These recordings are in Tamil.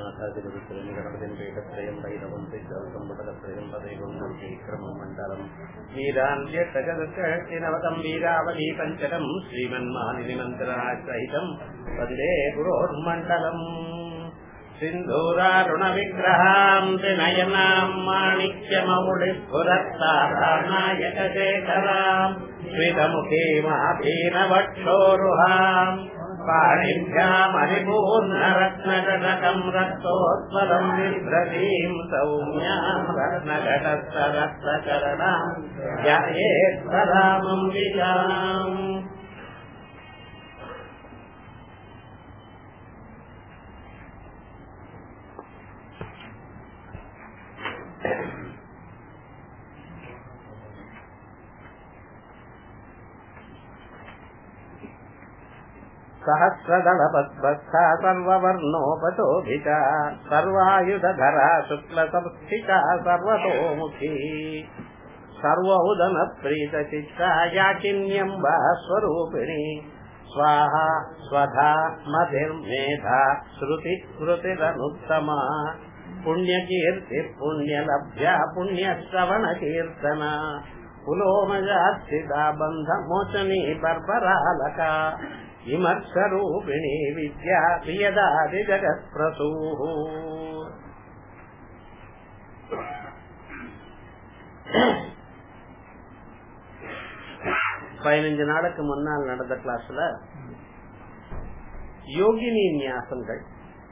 ഗണനാഥാതിരുത്രയും ഗണപതിൻ പീഠത്രയം ഭൈരവം സിദ്ധം പടകത്രയം പദൈവം ക്രമം മണ്ഡലം വീരാന്ത്യഷ്ടകൃത്തിനവതം വീരാവലി പഞ്ചകം ശ്രീമന്മാനിനി മന്ത്രാസഹിതം പതിരേ ഗുരോർമണ്ഡലം സിന്ധൂരാരുണ വിഗ്രഹാം നയനാം മാണിക്യമൗളിസ്ഫുരത്താരാനായകശേഖരാം ശ്രിതമുഖീമാഭീനവക്ഷോരുഹാം പാണിഭ്യാമരിപൂർണരത്നകടകം രക്തോത്പലം വിഭ്രതീം സൗമ്യാം രത്നഘടസ്ഥരക്തചരണാം ധ്യേത്പരാമം വിജാം सहस्रदलपद्भक्ता सर्ववर्णोपशोभिता सर्वायुधधरा शुक्लसंस्थिता सर्वतोमुखी सर्वौदनप्रीतचित्ता याकिन्यम्बा स्वरूपिणी स्वाहा स्वधा मतिर्मेधा श्रुतिस्मृतिरनुत्तमा पुण्यकीर्तिः पुण्यलभ्या पुण्यश्रवणकीर्तना पुलोमजास्थिता बन्धमोचनी बर्बरालका विमर्शरूपिणी विद्या प्रियदादिजगत्प्रसूः பதினஞ்சு நாளுக்கு முன்னால் நடந்த கிளாஸ்ல யோகினி நியாசங்கள்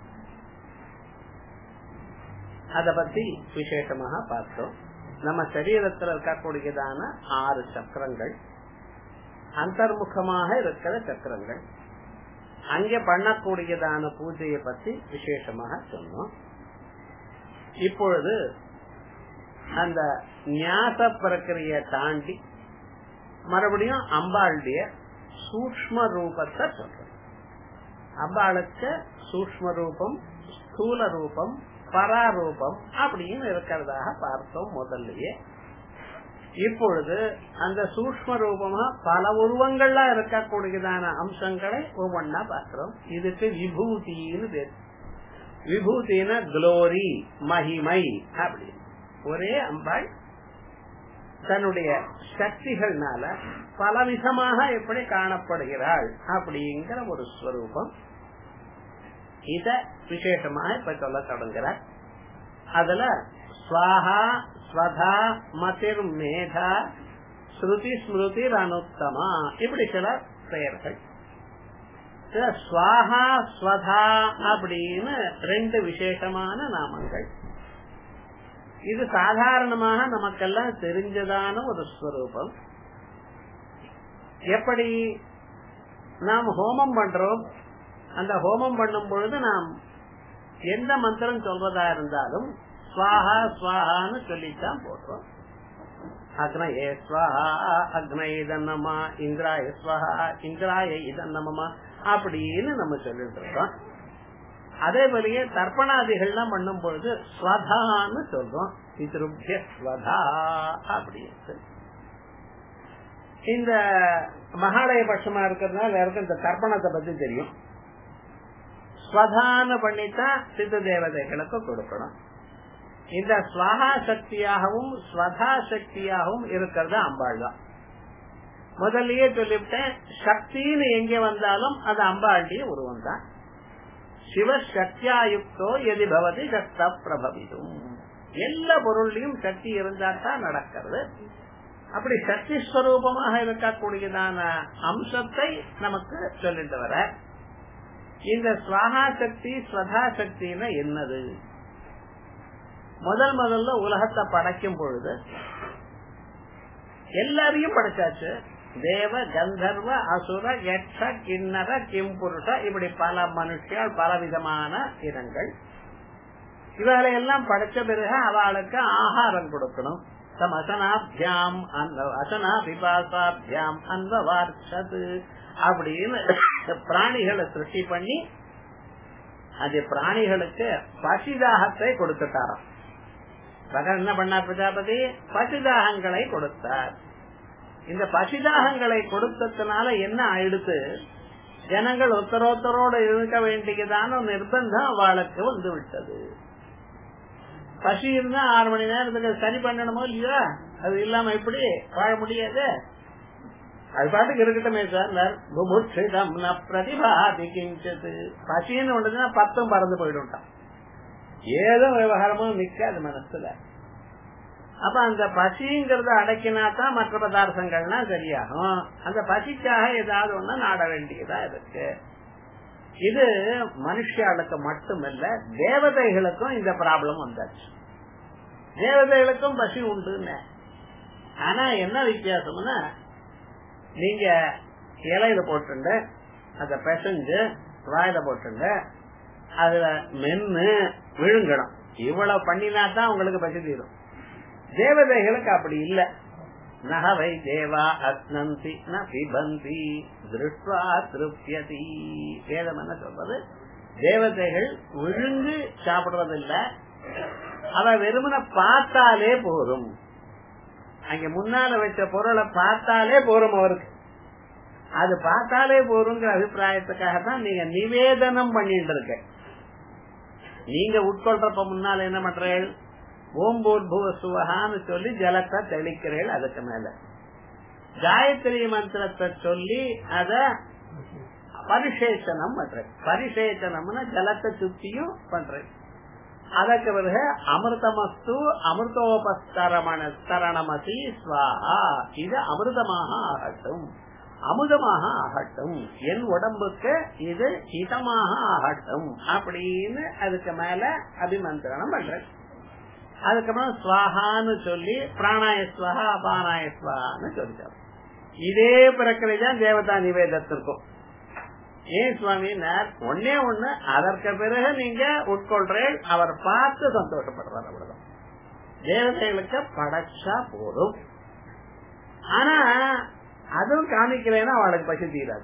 அத பத்தி விசேஷமாக பார்த்தோம் நம்ம சரீரத்தில் இருக்கக்கூடியதான ஆறு சக்கரங்கள் அந்தர்முகமாக இருக்கிற சக்கரங்கள் அங்க பண்ணக்கூடியதான பூஜையை பத்தி விசேஷமாக சொன்னோம் இப்பொழுது அந்த ஞாச பிரக்கிரிய தாண்டி மறுபடியும் அம்பாளுடைய சூக்ம ரூபத்தை சொல்றோம் அம்பாளுக்கு சூக்ம ரூபம் ஸ்தூல ரூபம் பராரூபம் அப்படின்னு இருக்கிறதாக பார்த்தோம் முதல்லயே இப்பொழுது அந்த சூக்ம ரூபமா பல உருவங்கள்ல இருக்கக்கூடியதான அம்சங்களை ஒவ்வொன்னா பார்க்கிறோம் இதுக்கு விபூதின்னு பேர் விபூதின குளோரி மகிமை அப்படின்னு ஒரே அம்பாள் தன்னுடைய சக்திகள்னால பலவிதமாக எப்படி காணப்படுகிறாள் அப்படிங்கிற ஒரு ஸ்வரூபம் இத விசேஷமாக இப்ப சொல்ல தொடங்குறார் அதுல ஸ்வாஹா ஸ்வதா மதிர் மேதா ஸ்ருதி ஸ்மிருதி அனுத்தமா இப்படி சில பெயர்கள் ஸ்வாஹா ஸ்வதா அப்படின்னு ரெண்டு விசேஷமான நாமங்கள் இது சாதாரணமாக நமக்கெல்லாம் தெரிஞ்சதான ஒரு ஸ்வரூபம் எப்படி நாம் ஹோமம் பண்றோம் அந்த ஹோமம் பண்ணும் பொழுது நாம் எந்த மந்திரம் சொல்றதா இருந்தாலும் ஸ்வாஹா ஸ்வாஹான்னு சொல்லித்தான் போடுறோம் அக்னயே ஸ்வஹா அக்னய இதன்னமா இந்திராய ஸ்வஹா இந்திராய இதன்னமா அப்படின்னு நம்ம சொல்லிட்டு இருக்கோம் அதே போலயே தர்ப்பணாதிகள்லாம் பண்ணும் பொழுது ஸ்வதான்னு சொல்றோம் பித்ருபிய ஸ்வதா அப்படின்னு இந்த மகாலய பட்சமா இருக்கிறதுனால எல்லாருக்கும் இந்த தர்ப்பணத்தை பத்தி தெரியும் ஸ்வதான பண்ணித்தான் சித்த தேவதைகளுக்கு கொடுக்கணும் இந்த ஸ்வஹா சக்தியாகவும் ஸ்வதா சக்தியாகவும் இருக்கிறது அம்பாள் தான் முதல்லயே சொல்லிவிட்டேன் சக்தின்னு எங்க வந்தாலும் அது அம்பாளுடைய உருவம் தான் சிவசக்தியாயுக்தோ எதி பவதி சக்த பிரபவிதும் எல்லா பொருள்லையும் சக்தி இருந்தா தான் நடக்கிறது அப்படி சக்தி ஸ்வரூபமாக இருக்கக்கூடியதான அம்சத்தை நமக்கு சொல்லிட்டு வர இந்த ஸ்வஹா சக்தி ஸ்வதா சக்தினா என்னது முதல் முதல்ல உலகத்தை படைக்கும் பொழுது எல்லாரையும் படைச்சாச்சு தேவ கந்தர்வ அசுர யட்ச கிண்ணற கிம்புருஷ இப்படி பல மனுஷியால் பல விதமான இனங்கள் இவர்களை எல்லாம் படைச்ச பிறகு அவளுக்கு ஆகாரம் கொடுக்கணும் தம் அசனாபியாம் அசனா பிபாசாபியாம் அன்பவார்ச்சது அப்படின்னு பிராணிகளை சிருஷ்டி பண்ணி அது பிராணிகளுக்கு பசிதாகத்தை கொடுத்துட்டாராம் பகல் என்ன பண்ணார் பிரஜாபதி பசிதாகங்களை கொடுத்தார் இந்த பசிதாகங்களை கொடுத்ததுனால என்ன ஆயிடுத்து ஜனங்கள் ஒருத்தரோத்தரோடு இருக்க வேண்டியதான நிர்பந்தம் அவளுக்கு வந்து விட்டது பசி இருந்தா ஆறு மணி நேரத்துக்கு சரி பண்ணணுமோ இல்லையா அது இல்லாம எப்படி வாழ முடியாது அது பாட்டுக்கு இருக்கட்டுமே சார் புபுட்சிதம் ந பிரதிபாதி கிஞ்சது பசின்னு ஒன்றுனா பத்தும் பறந்து போயிடும்ட்டான் ஏதோ விவகாரமும் நிக்காது மனசுல அப்ப அந்த பசிங்கிறத அடக்கினா தான் மற்ற பதார்த்தங்கள்லாம் சரியாகும் அந்த பசிக்காக ஏதாவது ஒண்ணு நாட வேண்டியதா இருக்கு இது மனுஷாளுக்கு மட்டுமல்ல தேவதைகளுக்கும் இந்த ப்ராப்ளம் வந்தாச்சு தேவதைகளுக்கும் பசி உண்டுன்னு ஆனா என்ன வித்தியாசம்னா நீங்க இலையில போட்டுண்டு அத பிசைஞ்சு வாயில போட்டுண்டு அதுல மென்னு விழுங்கணும் இவ்வளவு பண்ணினா தான் உங்களுக்கு பசி தீரும் தேவதைகளுக்கு அப்படி இல்ல நகவை தேவா அக்னந்தி ந பிபந்தி திருஷ்வா திருப்தியதி வேதம் என்ன சொல்றது தேவதைகள் விழுந்து சாப்பிடுறதில்ல அவ வெறுமனை பார்த்தாலே போதும் அங்க முன்னால வச்ச பொருளை பார்த்தாலே போறோம் அவருக்கு அது பார்த்தாலே போறோங்கிற அபிப்பிராயத்துக்காக தான் நீங்க நிவேதனம் பண்ணிட்டு இருக்க நீங்க உட்கொள்றப்ப முன்னால என்ன பண்றீர்கள் ஓம்பூர்புவ சுவகான்னு சொல்லி ஜலத்தை தெளிக்கிறீர்கள் அதுக்கு மேல காயத்ரி மந்திரத்தை சொல்லி அத பரிசேஷனம் பண்றேன் பரிசேஷனம்னா ஜலத்தை சுத்தியும் பண்றேன் அதற்கு பிறகு அமிர்தமஸ்து அமிர்தோபஸ்தரமண தரணமசி ஸ்வாஹா இது அமிர்தமாக ஆகட்டும் அமுதமாக ஆகட்டும் என் உடம்புக்கு இது ஹிதமாக ஆகட்டும் அப்படின்னு அதுக்கு மேல அபிமந்திரணம் பண்றேன் அதுக்கப்புறம் ஸ்வாஹான்னு சொல்லி பிராணாய ஸ்வஹா அபானாய ஸ்வஹான்னு சொல்லிட்டார் இதே பிரக்கிரை தான் தேவதா நிவேதத்திற்கும் ஏன் சுவாமினார் ஒன்னே ஒண்ணு அதற்கு பிறகு நீங்க உட்கொள்றேன் அவர் பார்த்து சந்தோஷப்படுறார் அவ்வளவுதான் தேவதைகளுக்கு படைச்சா போதும் ஆனா அதுவும் காமிக்கலைன்னா அவளுக்கு பசி தீராது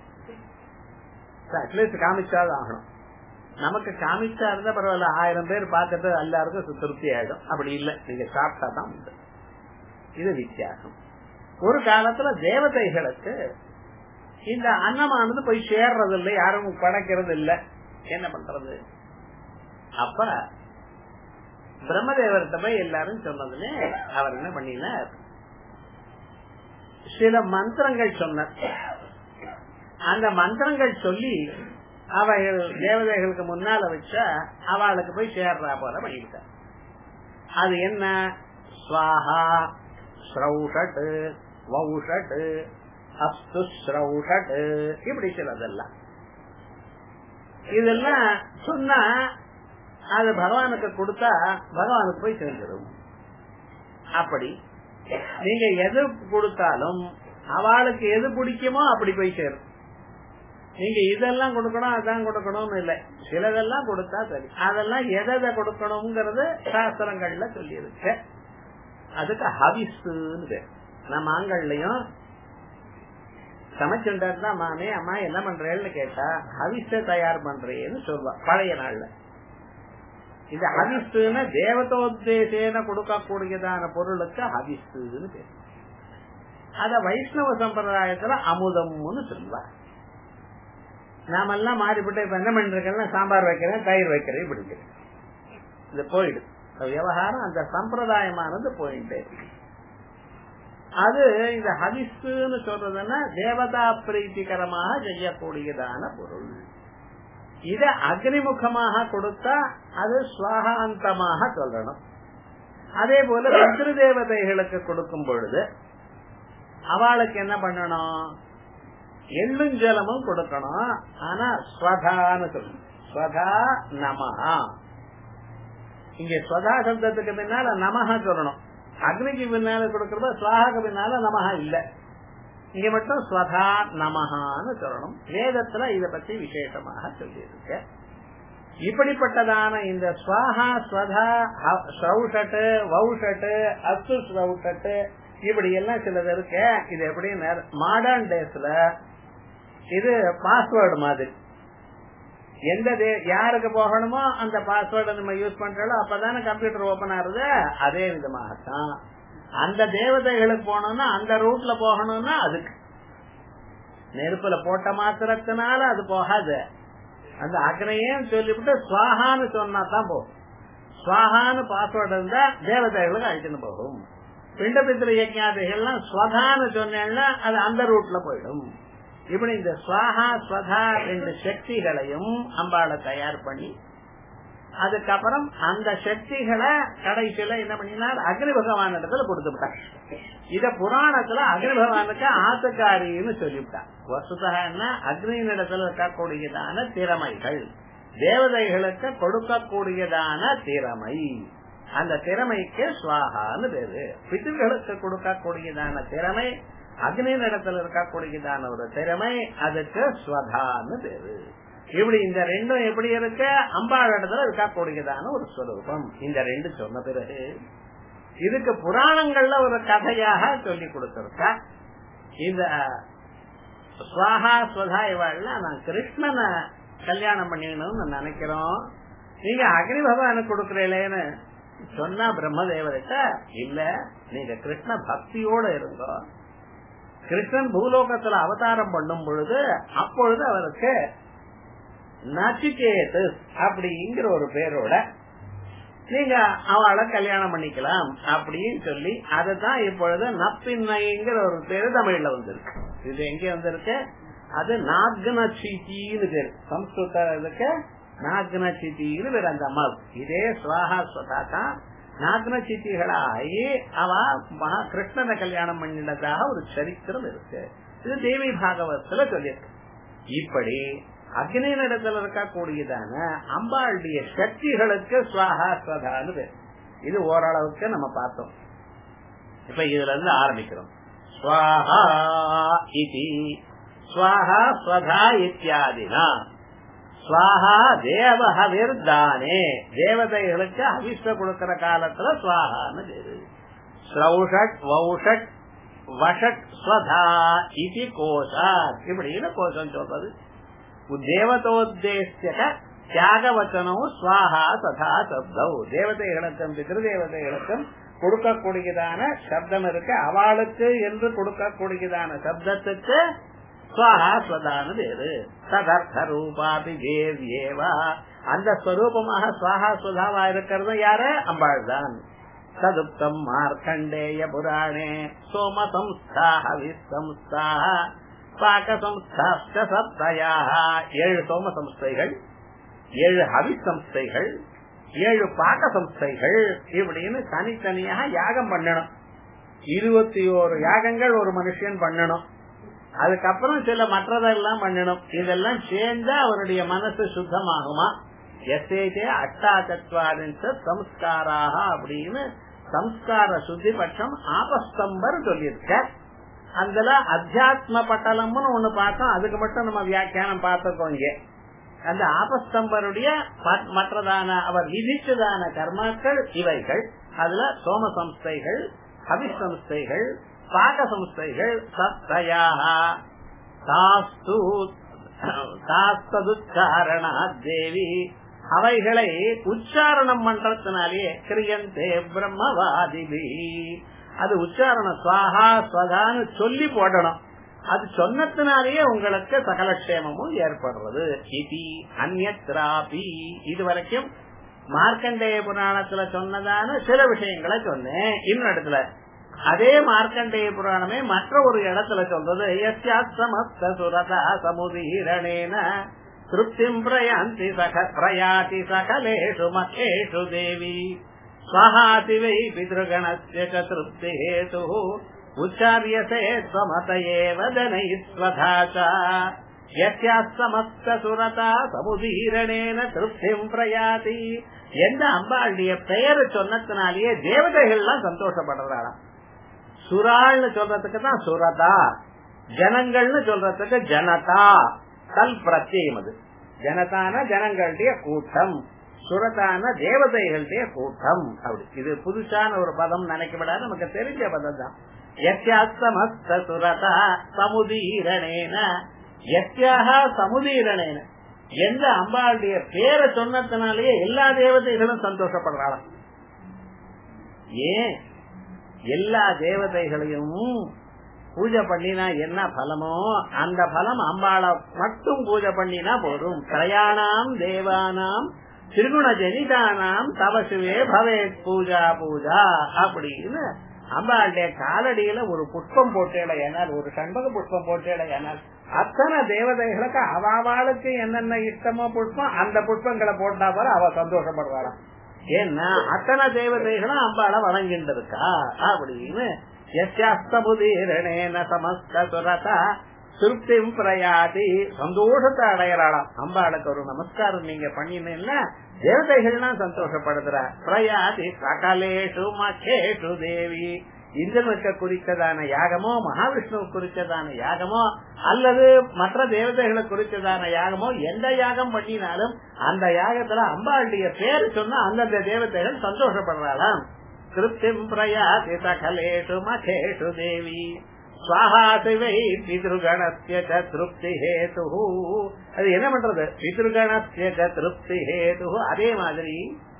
அட்லீஸ்ட் காமிச்சாதான் ஆகணும் நமக்கு காமிச்சா இருந்தா பரவாயில்ல ஆயிரம் பேர் பார்க்கறது எல்லாருக்கும் திருப்தி ஆயிடும் அப்படி இல்லை நீங்க சாப்பிட்டா தான் உண்டு இது வித்தியாசம் ஒரு காலத்துல தேவதைகளுக்கு இந்த அன்னமானது போய் சேர்றது இல்லை யாரும் படைக்கிறது இல்லை என்ன பண்றது அப்ப பிரம்மதேவர்கிட்ட போய் எல்லாரும் சொன்னதுன்னு அவர் என்ன பண்ணினார் சில மந்திரங்கள் சொன்னார் அந்த மந்திரங்கள் சொல்லி அவைகள் தேவதைகளுக்கு முன்னால வச்சா அவளுக்கு போய் சேர்றா போல பண்ணிட்டார் அது என்ன ஸ்வாஹா ஸ்ரௌஷட் வௌஷட் அஸ்து ஸ்ரௌஷட் இப்படி சிலதெல்லாம் இதெல்லாம் சொன்னா அது பகவானுக்கு கொடுத்தா பகவானுக்கு போய் சேர்ந்துடும் அப்படி நீங்க எது கொடுத்தாலும் அவளுக்கு எது பிடிக்குமோ அப்படி போய் சேரும் நீங்க இதெல்லாம் கொடுக்கணும் அதான் கொடுக்கணும்னு இல்லை சிலதெல்லாம் கொடுத்தா சரி அதெல்லாம் எதை கொடுக்கணுங்கிறது சாஸ்திரங்கள்ல சொல்லி இருக்கு அதுக்கு ஹவிஸ்ன்னு நம்ம ஆண்கள்லயும் சமைச்சுட்டா மாமே அம்மா என்ன பண்றேன்னு கேட்டா ஹவிஸ தயார் பண்றேன்னு சொல்லுவா பழைய நாள்ல இது ஹவிஸ்ன்னு தேவதோத்தேசேன கொடுக்கக்கூடியதான பொருளுக்கு ஹவிஸ்ன்னு பேர் அத வைஷ்ணவ சம்பிரதாயத்துல அமுதம்னு சொல்லுவா நாமெல்லாம் மாறிவிட்டு இப்ப என்ன பண்றேன் சாம்பார் வைக்கிறேன் தயிர் வைக்கிறேன் பிடிக்கிறேன் இது போயிடுது விவகாரம் அந்த சம்பிரதாயமானது போயிட்டே அது இந்த ஹவிஸ்ன்னு சொல்றதுன்னா தேவதா பிரீத்திகரமாக செய்யக்கூடியதான பொருள் இத அக்னிமுகமாக கொடுத்தா அது சுவாகாந்தமாக சொல்லணும் அதே போல பித்ரு தேவதைகளுக்கு கொடுக்கும் பொழுது அவளுக்கு என்ன பண்ணணும் எள்ளும் ஜலமும் கொடுக்கணும் ஆனா ஸ்வதான்னு சொல்லணும் ஸ்வதா நமஹா இங்க ஸ்வதா சப்தத்துக்கு பின்னால நமஹா சொல்லணும் அக்னிக்கு பின்னால கொடுக்கறத சுவாகாக்கு பின்னால நமஹா இல்ல இங்க மட்டும் ஸ்வதா நமஹான்னு சொல்லணும் வேதத்துல இத பத்தி விசேஷமாக சொல்லியிருக்க இப்படிப்பட்டதான இந்த ஸ்வாஹா ஸ்வதா ஸ்ரௌஷட்டு வௌஷட்டு அஸ்து ஸ்ரௌஷட்டு இப்படி எல்லாம் சிலது இருக்க இது எப்படி மாடர்ன் டேஸ்ல இது பாஸ்வேர்டு மாதிரி எந்த யாருக்கு போகணுமோ அந்த பாஸ்வேர்டை நம்ம யூஸ் பண்றோம் அப்பதானே கம்ப்யூட்டர் ஓபன் ஆகுது அதே விதமாகத்தான் அந்த தேவதைகளுக்கு போகணும்னா அந்த ரூட்ல போகணும்னா அதுக்கு நெருப்புல போட்ட மாத்திரத்தினால அது போகாது அந்த அக்னையும் சொல்லிவிட்டு சுவாகான்னு சொன்னா தான் போகும் சுவாகான்னு பாஸ்வேர்டு இருந்தா தேவதைகளுக்கு அழிச்சுன்னு போகும் பிண்டபித்திர யஜ்ஞாதிகள்லாம் ஸ்வதான்னு சொன்னேன்னா அது அந்த ரூட்ல போயிடும் இப்படி இந்த சுவாகா ஸ்வதா ரெண்டு சக்திகளையும் அம்பாளை தயார் பண்ணி அதுக்கப்புறம் அந்த சக்திகளை கடைசியில என்ன பண்ணினார் அக்னி பகவான் இடத்துல கொடுத்துட்டார் இத புராணத்துல அக்னி பகவானுக்கு ஆத்துக்காரின்னு சொல்லிவிட்டார் வசுதகன்னா அக்னியின் இடத்துல இருக்கக்கூடியதான திறமைகள் தேவதைகளுக்கு கொடுக்கக்கூடியதான திறமை அந்த திறமைக்கு சுவாகான்னு பேரு பித்தர்களுக்கு கொடுக்கக்கூடியதான திறமை அக்னி இடத்துல இருக்கக்கூடியதான ஒரு திறமை அதுக்கு ஸ்வதான்னு பேரு இப்படி இந்த ரெண்டும் எப்படி இருக்கு அம்பாள் இடத்துல இருக்கக்கூடியதான ஒரு ஸ்வரூபம் இந்த ரெண்டு சொன்ன பிறகு இதுக்கு புராணங்கள்ல ஒரு கதையாக சொல்லி கொடுத்திருக்கா இந்த சுவாகா ஸ்வதா இவாள்ல நான் கிருஷ்ணனை கல்யாணம் பண்ணிக்கணும்னு நினைக்கிறோம் நீங்க அக்னி பகவானுக்கு கொடுக்கறேன்னு சொன்னா பிரம்மதேவர்கிட்ட இல்ல நீங்க கிருஷ்ண பக்தியோட இருந்தோ கிருஷ்ணன் பூலோகத்துல அவதாரம் பண்ணும் பொழுது அப்பொழுது அவருக்கு நச்சிகேது அப்படிங்கிற ஒரு பேரோட நீங்க அவளை கல்யாணம் பண்ணிக்கலாம் அப்படின்னு சொல்லி அதுதான் இப்பொழுது நப்பின்னைங்கிற ஒரு பேரு தமிழ்ல வந்திருக்கு இது எங்க வந்திருக்கு அது நாகனச்சீத்தின்னு பேரு சம்ஸ்கிருத இதுக்கு நாகனச்சீத்தின்னு பேரு அந்த அம்மா இதே சுவாகா ஸ்வதா தான் நாகனச்சீத்திகளாகி அவ மகா கிருஷ்ணனை கல்யாணம் பண்ணினதாக ஒரு சரித்திரம் இருக்கு இது தேவி பாகவத்துல சொல்லியிருக்கு இப்படி அக்னியினிடத்துல இருக்கக்கூடியதான அம்பாளுடைய சக்திகளுக்கு சுவாகா ஸ்வதான்னு பேர் இது ஓரளவுக்கு நம்ம பார்த்தோம் இப்ப இதுல இருந்து ஆரம்பிக்கிறோம் ஸ்வாஹா இது ஸ்வாஹா ஸ்வதா இத்தியாதினா ஸ்வாஹா தேவஹவிர் தானே தேவதைகளுக்கு அவிஷ்ட கொடுக்கிற காலத்துல சுவாகான்னு பேரு ஸ்ரௌஷட் வௌஷட் வஷட் ஸ்வதா இது கோஷாத் இப்படின்னு கோஷம் சொல்றது தேவதோத்தேசிய தியாகவச்சனம் சுவாஹா சதா சப்தம் தேவதைகளுக்கும் பிதிருதேவதைகளுக்கும் கொடுக்கக்கூடியதான சப்தம் இருக்கு அவளுக்கு என்று கொடுக்கக்கூடியதான சப்தத்துக்கு சுவாஹா ஸ்வதானு பேரு ததர்த்த ரூபாபி தேவியேவா அந்த ஸ்வரூபமாக சுவாஹா ஸ்வதாவா இருக்கிறது யாரு அம்பாள் தான் ததுப்தம் மார்க்கண்டேய புராணே சோம சம்ஸ்தா ஹவிசம்ஸ்தா பாக சம்ஸ்தாஷ்ட சப்தயாக ஏழு சோம சம்ஸ்தைகள் ஏழு ஹவி சம்ஸ்தைகள் ஏழு பாக்க சம்ஸ்தைகள் இப்படின்னு தனித்தனியாக யாகம் பண்ணணும் இருபத்தி ஓரு யாகங்கள் ஒரு மனுஷன் பண்ணணும் அதுக்கப்புறம் சில மற்றதெல்லாம் பண்ணணும் இதெல்லாம் சேர்ந்தா அவருடைய மனசு சுத்தமாகுமா எஸ்ஏஜே அட்டாச்சத்வாரின் சம்ஸ்காராக அப்படின்னு சம்ஸ்கார சுத்தி பட்சம் ஆபஸ்தம்பர் சொல்லியிருக்க அதுல அத்தியாத்ம பட்டலம்னு ஒண்ணு பார்த்தோம் அதுக்கு மட்டும் நம்ம வியாக்கியானம் பார்த்துக்கோங்க இங்க அந்த ஆபஸ்தம்பருடைய மற்றதான அவர் விதிச்சதான கர்மாக்கள் இவைகள் அதுல சோம சம்ஸ்தைகள் அபிசம்ஸ்தைகள் பாக சம்ஸ்தைகள் சத்தையாக தாஸ்து தாஸ்ததுச்சாரணா தேவி அவைகளை உச்சாரணம் பண்றதுனாலே கிரியந்தே பிரம்மவாதிபி அது உச்சாரண சுவாகா ஸ்வதான்னு சொல்லி போடணும் அது சொன்னதுனாலேயே உங்களுக்கு சகலக்ஷேமமும் ஏற்படுறது இது அந்நத்ராபி இது வரைக்கும் மார்க்கண்டேய புராணத்துல சொன்னதான சில விஷயங்களை சொன்னேன் இன்னும் இடத்துல அதே மார்க்கண்டேய புராணமே மற்ற ஒரு இடத்துல சொல்றது யஸ்யாஸ்தமஸ்த சுரதா சமுதீரணேன திருப்திம் பிரயாந்தி சக பிரயாதி சகலேஷு மகேஷு தேவி स्वहाति वै पितृगणस्य च तृप्तिहेतुः उच्चार्यसे स्वमत एव जनैः स्वधा च यस्यास्तमस्तसुरता சமுதீரணேன திருப்திம் பிரயாதி எந்த அம்பாளுடைய பெயர் சொன்னதுனாலேயே தேவதைகள்லாம் சந்தோஷப்படுறாளாம் சுராள்னு சொல்றதுக்கு தான் சுரதா ஜனங்கள்னு சொல்றதுக்கு ஜனதா கல் பிரத்யம் அது ஜனதான ஜனங்களுடைய கூட்டம் சுரதான தேவதைகளுடைய கூட்டம் அப்படி இது புதுசான ஒரு பதம் நினைக்கப்படாது நமக்கு தெரிஞ்ச பதம் தான் எத்தியாஸ்தமஸ்த சுரதா சமுதீரணேன எத்தியாக சமுதீரணேன எந்த அம்பாளுடைய பேரை சொன்னதுனாலேயே எல்லா தேவதைகளும் சந்தோஷப்படுறாளாம் ஏன் எல்லா தேவதைகளையும் பூஜை பண்ணினா என்ன பலமோ அந்த பலம் அம்பாளை மட்டும் பூஜை பண்ணினா போதும் பிரயாணாம் தேவானாம் திருகுண ஜனிதானாம் தவசுவே பவேத் பூஜா பூஜா அப்படின்னு அம்பாளுடைய காலடியில ஒரு புஷ்பம் போட்டேல ஏனால் ஒரு சண்பக புஷ்பம் போட்டேல ஏனால் அத்தனை தேவதைகளுக்கு அவாவாளுக்கு என்னென்ன இஷ்டமோ புஷ்பம் அந்த புஷ்பங்களை போட்டா போல அவ சந்தோஷப்படுவாளாம் ஏன்னா அத்தனை தேவதைகளும் அம்பாளை வணங்கிட்டு இருக்கா அப்படின்னு எஸ்யாஸ்தபுதீரணேன சமஸ்த சுரதா திருப்திம் பிரயாதி சந்தோஷத்தை அடையறாளாம் அம்பாளுக்கு ஒரு நமஸ்காரம் நீங்க பண்ணினீங்கன்னா தேவதைகள்லாம் சந்தோஷப்படுத்துறா பிரயாதி சகலேஷு மகேஷு தேவி இந்திரனுக்கு குறித்ததான யாகமோ மகாவிஷ்ணு குறித்ததான யாகமோ அல்லது மற்ற தேவதைகளை குறித்ததான யாகமோ எந்த யாகம் பண்ணினாலும் அந்த யாகத்துல அம்பாளுடைய பேரு சொன்னா அந்தந்த தேவதைகள் சந்தோஷப்படுறாளாம் திருப்திம் பிரயாதி சகலேஷு மகேஷு தேவி சுவாஹாசிவை பிதிருகணத்திய திருப்தி ஹேது அது என்ன பண்றது பிதிருகணத்திய திருப்தி ஹேது அதே மாதிரி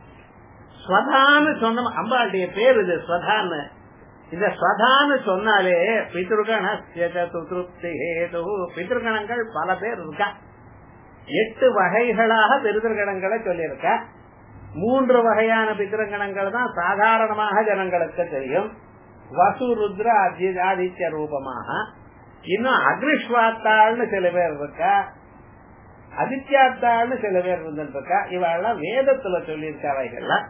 ஸ்வதான்னு சொன்ன அம்பாளுடைய பேர் இது ஸ்வதான்னு இந்த ஸ்வதான்னு சொன்னாலே பிதிருகணத்திய திருப்தி ஹேது பிதிருகணங்கள் பல பேர் இருக்கா எட்டு வகைகளாக பிதிருகணங்களை சொல்லியிருக்கா மூன்று வகையான பிதிருகணங்கள் தான் சாதாரணமாக ஜனங்களுக்கு தெரியும் வசு ருத்ர ஆதித்ய ரூபமாக இன்னும் அக்னிஸ்வாத்தாள்னு சில பேர் இருக்கா அதித்யாத்தாள்னு சில பேர் இருந்திருக்கா இவெல்லாம் வேதத்துல சொல்லியிருக்க அவைகள்லாம்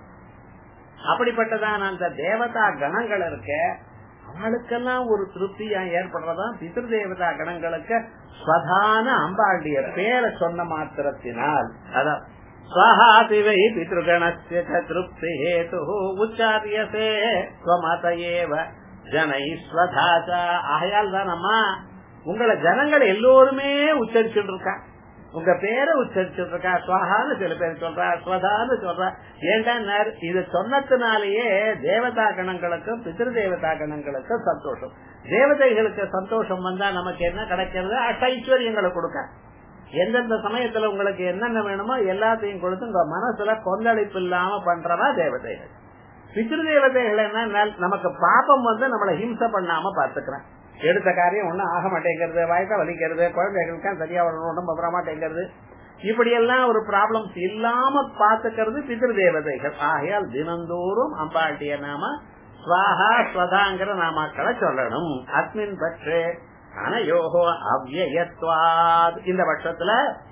அப்படிப்பட்டதான அந்த தேவதா கணங்கள் இருக்க அவளுக்கெல்லாம் ஒரு திருப்தியா ஏற்படுறதா பிதிரு தேவதா கணங்களுக்கு ஸ்வதான அம்பாளுடைய பேரை சொன்ன மாத்திரத்தினால் அதான் ஸ்வஹாதிவை பித்ருகணஸ்ய திருப்தி ஹேது உச்சாரியசே ஸ்வமத ஏவ ஜனை ஸ்வதாச்ச ஆகையால் தானம்மா உங்களை ஜனங்கள் எல்லோருமே உச்சரிச்சுட்டு இருக்கா உங்க பேரை உச்சரிச்சுட்டு இருக்கா ஸ்வஹான்னு சில பேர் சொல்றா ஸ்வதான்னு சொல்றா ஏண்டா இது சொன்னதுனாலேயே தேவதா கணங்களுக்கும் பிதிரு தேவதா கணங்களுக்கும் சந்தோஷம் தேவதைகளுக்கு சந்தோஷம் வந்தா நமக்கு என்ன கிடைக்கிறது அஷ்டைஸ்வரியங்களை கொடுக்க எந்தெந்த சமயத்துல உங்களுக்கு என்னென்ன வேணுமோ எல்லாத்தையும் கொடுத்து உங்க மனசுல கொந்தளிப்பு இல்லாம பண்றதா தேவதைகள் பித்ரு தேவதைகள் என்ன நமக்கு பாப்பம் வந்து நம்மளை ஹிம்சை பண்ணாம பாத்துக்கிறேன் எடுத்த காரியம் ஒண்ணும் ஆக மாட்டேங்கிறது வயசா வலிக்கிறது குழந்தைகளுக்கு சரியா உடம்பு வர மாட்டேங்கிறது இப்படி எல்லாம் ஒரு ப்ராப்ளம்ஸ் இல்லாம பாத்துக்கிறது பித்ரு தேவதைகள் ஆகையால் தினந்தோறும் அம்பாட்டிய நாம ஸ்வாஹா ஸ்வதாங்கிற நாமாக்களை சொல்லணும் அஸ்மின் பற்று அனயோகோ அவ்வயத்வாத் இந்த பட்சத்துல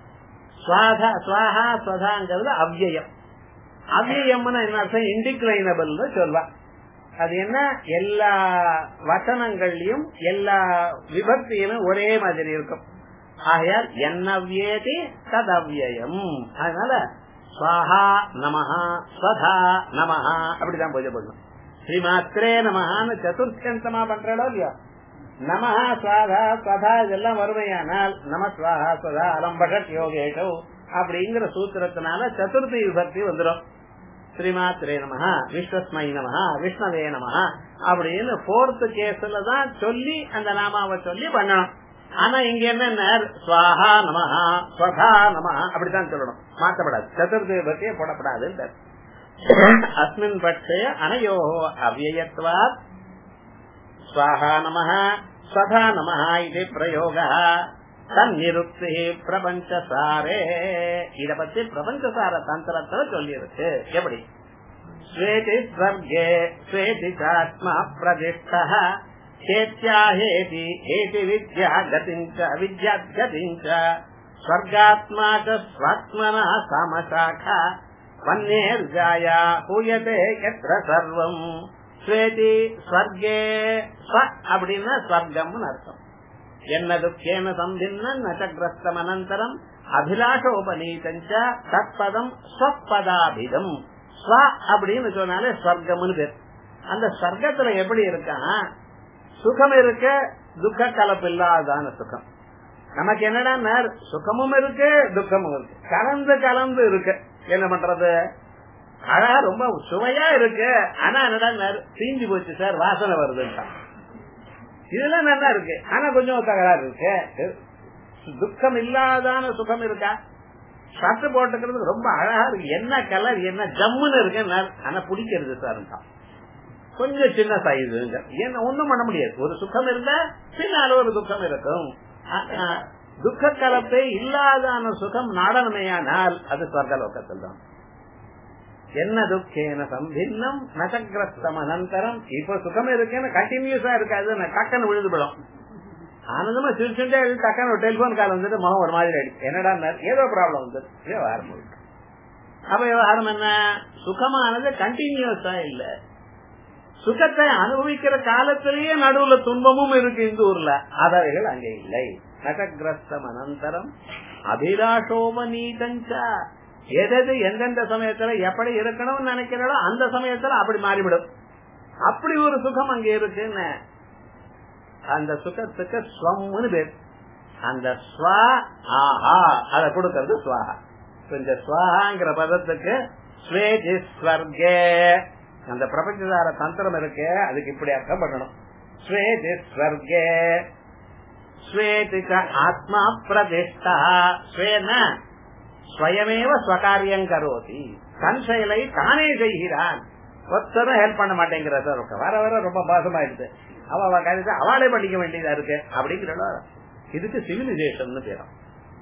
ஸ்வாஹா ஸ்வதாங்கிறது அவ்வயம் அவ்வயம்னு என்ன அர்த்தம் இன்டிக்ளைனபிள் சொல்வா அது என்ன எல்லா வசனங்கள்லயும் எல்லா விபக்தியிலும் ஒரே மாதிரி இருக்கும் ஆகையால் என்னவ்யேதி ததவ்யம் அதனால ஸ்வாஹா நமஹா ஸ்வதா நமஹா அப்படிதான் பூஜை பண்ணணும் ஸ்ரீமாத்திரே நமஹான்னு சதுர்த்தந்தமா பண்றோம் இல்லையா நமஹா ஸ்வாதா ஸ்வதா இதெல்லாம் வறுமையானால் நம ஸ்வாஹா ஸ்வதா அலம்பஷட் யோகேஷோ அப்படிங்கிற சூத்திரத்தினால சதுர்த்தி விபக்தி வந்துடும் ஸ்ரீமாத்திரே நமஹா விஸ்வஸ்மை நமஹா விஷ்ணவே நமஹா அப்படின்னு போர்த் கேஸ்ல தான் சொல்லி அந்த நாமாவை சொல்லி பண்ணணும் ஆனா இங்க என்ன ஸ்வாஹா நமஹா ஸ்வதா நமஹா அப்படித்தான் சொல்லணும் மாற்றப்படாது சதுர்த்தி விபக்தியை போடப்படாது அஸ்மின் பட்சே அனயோ அவ்வயத்வாத் स्वाहा नमः स्वधा नमः इति प्रयोगः தன்னிருப்தி பிரபஞ்சசாரே இத பத்தி பிரபஞ்சசார தந்திரத்துல சொல்லி இருக்கு எப்படி ஸ்வேதி ஸ்வர்கே ஸ்வேதி ஆத்மா பிரதிஷ்ட சேத்யாஹேதி ஹேதி வித்யா கதிஞ்ச வித்யா கதிஞ்ச ஸ்வர்காத்மா ஸ்வாத்மனா சமசாಖா வன்னேர்ஜாயா ஹூயதே எத்திர சர்வம் ஸ்வேதி ஸ்வர்கே ஸ்வ அப்படின்னா ஸ்வர்க்கம்னு அர்த்தம் என்ன துக்கேன சம்பின்ன நச்சகிரஸ்தம் அனந்தரம் அபிலாஷோபநீதஞ்ச தத்பதம் ஸ்வப்பதாபிதம் ஸ்வ அப்படின்னு சொன்னாலே ஸ்வர்க்கம்னு பேர் அந்த ஸ்வர்க்கத்துல எப்படி இருக்கான் சுகம் இருக்க துக்க கலப்பு இல்லாதான சுகம் நமக்கு என்னடா சுகமும் இருக்கு துக்கமும் இருக்கு கலந்து கலந்து இருக்கு என்ன பண்றது அழகா ரொம்ப சுவையா இருக்கு ஆனா என்னடா தீஞ்சு போச்சு சார் வாசனை வருதுன்ட்டான் இதெல்லாம் நல்லா இருக்கு ஆனா கொஞ்சம் தகராறு இருக்கு துக்கம் இல்லாதான சுகம் இருக்கா ஷர்ட் போட்டுக்கிறது ரொம்ப அழகா இருக்கு என்ன கலர் என்ன ஜம்முன்னு இருக்கு ஆனா பிடிக்கிறது சார் கொஞ்சம் சின்ன சைஸுங்க என்ன ஒண்ணும் பண்ண முடியாது ஒரு சுகம் இருந்தா பின்னால ஒரு துக்கம் இருக்கும் துக்க கலப்பே இல்லாதான சுகம் நாடனமையானால் அது சொர்க்கலோகத்தில் தான் என்ன துக்கேன சம்பின்னம் நசகிரஸ்தம் அனந்தரம் இப்ப சுகம் இருக்கேன்னு கண்டினியூஸா இருக்காது டக்குன்னு விழுதுபடும் ஆனந்தமா சிரிச்சுட்டே டக்குன்னு ஒரு டெலிபோன் கால் வந்துட்டு முகம் ஒரு மாதிரி ஆயிடுச்சு என்னடா ஏதோ ப்ராப்ளம் வந்து விவகாரம் இருக்கு அப்ப விவகாரம் என்ன சுகமானது கண்டினியூஸா இல்ல சுகத்தை அனுபவிக்கிற காலத்திலேயே நடுவுல துன்பமும் இருக்கு இந்த ஊர்ல அதவைகள் அங்க இல்லை நககிரஸ்தம் அனந்தரம் அபிலாஷோபநீதஞ்சா எதது எந்தெந்த சமயத்துல எப்படி இருக்கணும்னு நினைக்கிறோம் அந்த சமயத்துல அப்படி மாறிவிடும் அப்படி ஒரு சுகம் அங்க இருக்குன்னு அந்த சுகத்துக்கு ஸ்வம்னு பேர் அந்த ஸ்வா ஆஹா அத கொடுக்கறது ஸ்வாஹா இந்த ஸ்வாஹாங்கிற பதத்துக்கு ஸ்வேதி ஸ்வர்கே அந்த பிரபஞ்சதார தந்திரம் இருக்கு அதுக்கு இப்படி அர்த்தம் பண்ணணும் ஸ்வேதி ஸ்வர்கே ஸ்வேதிக ஆத்மா பிரதிஷ்டா ஸ்வேன ஸ்வயமேவ ஸ்வகாரியம் கரோதி தன் செயலை தானே செய்கிறான் ஒருத்தரும் ஹெல்ப் பண்ண மாட்டேங்கிற சார் வர வர ரொம்ப பாசமாயிடுது அவ அவ காரியத்தை அவளே பண்ணிக்க வேண்டியதா இருக்கு அப்படிங்கிற இதுக்கு சிவிலைசேஷன் பேரும்